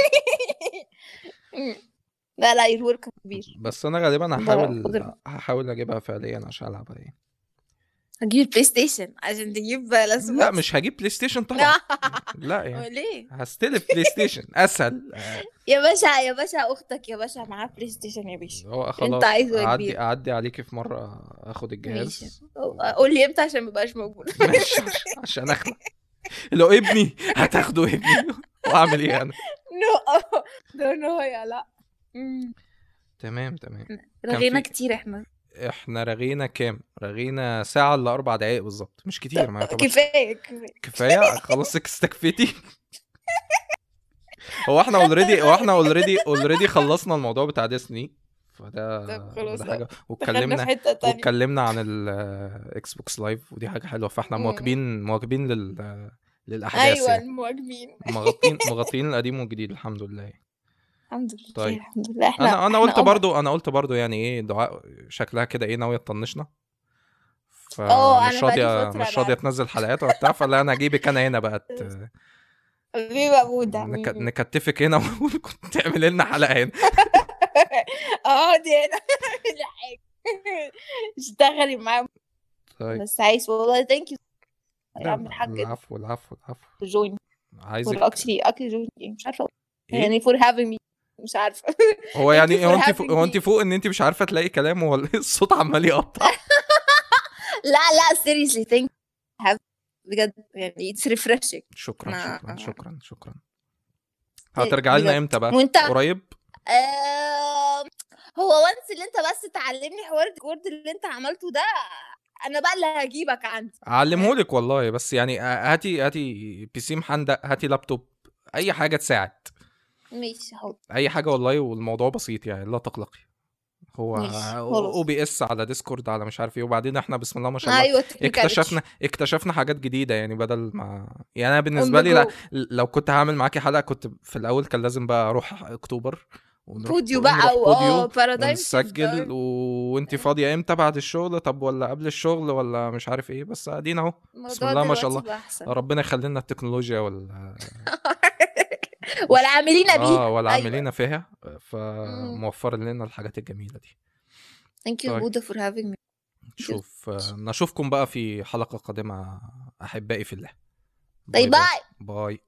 S1: لا لا الورك كبير
S3: بس انا غالبا
S1: لا،
S3: هحاول
S1: قدر.
S3: هحاول اجيبها فعليا عشان العبها يعني
S1: هجيب البلاي ستيشن عشان تجيب لاست
S3: لا مش هجيب بلاي ستيشن طبعا لا يعني
S1: ليه
S3: هستلف بلاي ستيشن اسهل آه،
S1: يا باشا يا باشا اختك يا باشا معاها بلاي ستيشن يا باشا
S3: هو خلاص
S1: انت عايزه يا
S3: اعدي
S1: كبير
S3: اعدي عليكي في مره اخد
S1: ماشي
S3: الجهاز
S1: قول لي امتى عشان ما يبقاش موجود
S3: ماشي عش- عشان اخلع لو ابني هتاخده ابني واعمل ايه انا
S1: نو نو نو يا لا مم.
S3: تمام تمام
S1: رغينا
S3: في-
S1: كتير احنا
S3: احنا رغينا كام رغينا ساعه الا اربع دقايق بالظبط مش كتير ما يعتبرش
S1: كفايه كفايه
S3: كفايه خلاص استكفيتي هو احنا اوريدي هو احنا اوريدي اوريدي خلصنا الموضوع بتاع ديسني فده
S1: طب خلاص
S3: ده
S1: بقى.
S3: حاجه
S1: دخلنا في
S3: واتكلمنا
S1: حته تانية
S3: واتكلمنا عن الاكس بوكس لايف ودي حاجه حلوه فاحنا
S1: مم.
S3: مواكبين مواكبين لل للاحداث
S1: ايوه
S3: يعني
S1: المهاجمين
S3: مغطين مغطين القديم والجديد الحمد لله
S1: الحمد لله
S3: طيب.
S1: الحمد لله احنا
S3: انا انا
S1: احنا
S3: قلت
S1: أم-
S3: برضو انا قلت برضو يعني ايه دعاء شكلها كده ايه ناويه تطنشنا
S1: اه،
S3: فمش
S1: أنا بقالي
S3: راضيه
S1: فترة
S3: مش راضيه
S1: أنا-
S3: تنزل حلقات وبتاع فلا انا اجيبك انا هنا بقى ت-
S1: حبيبي ابودا
S3: نك... نكتفك هنا وكنت تعمل لنا حلقه هنا
S1: اه دي انا كل حاجه اشتغلي معاهم
S3: طيب
S1: بس عايز والله ثانك يو يا
S3: لا،
S1: عم الحاج
S3: العفو العفو العفو
S1: جوين
S3: عايزك
S1: اكشلي اكشلي جوين مش عارفه
S3: إيه؟
S1: يعني فور هافينج مي مش عارفه
S3: هو يعني
S1: for
S3: هو انت
S1: having
S3: فوق هو انت
S1: me.
S3: فوق ان انت مش عارفه تلاقي كلام ولا الصوت عمال يقطع
S1: لا لا seriously thank you have بجد يعني it's refreshing
S3: شكرا
S1: ما-
S3: شكرا شكرا شكرا
S1: إيه،
S3: هترجع لنا
S1: بجد.
S3: امتى بقى
S1: وانت
S3: قريب
S1: آه هو وانس اللي انت بس تعلمني حوار الكورد اللي انت عملته ده انا بقى اللي هجيبك عندي
S3: اعلمهولك والله بس يعني هاتي هاتي بي سي محندق هاتي لابتوب اي حاجه تساعد
S1: ماشي حاضر
S3: اي حاجه والله والموضوع بسيط يعني لا تقلقي هو
S1: ماشي، خلاص.
S3: او بي اس على ديسكورد على مش عارف ايه وبعدين احنا بسم الله ما شاء الله
S1: ايوه technicality.
S3: اكتشفنا اكتشفنا حاجات جديده يعني بدل ما يعني انا بالنسبه لي لا لو كنت هعمل معاكي حلقه كنت في الاول كان لازم بقى اروح اكتوبر ونروح
S1: بوديو
S3: ونروح
S1: بقى و اه
S3: بوديو
S1: بارادايم
S3: ونسجل وانت فاضيه امتى بعد الشغل طب ولا قبل الشغل ولا مش عارف ايه بس ادينا اهو بسم الله ما شاء الله. ربنا يخلي لنا التكنولوجيا وال
S1: والعاملين بيها
S3: اه والعاملين فيها
S1: مم.
S3: فموفر لنا الحاجات الجميله دي
S1: ثانك يو
S3: طيب.
S1: بودا فور هافينج مي
S3: شوف آه، نشوفكم بقى في حلقه قادمه احبائي في الله
S1: باي باي
S3: باي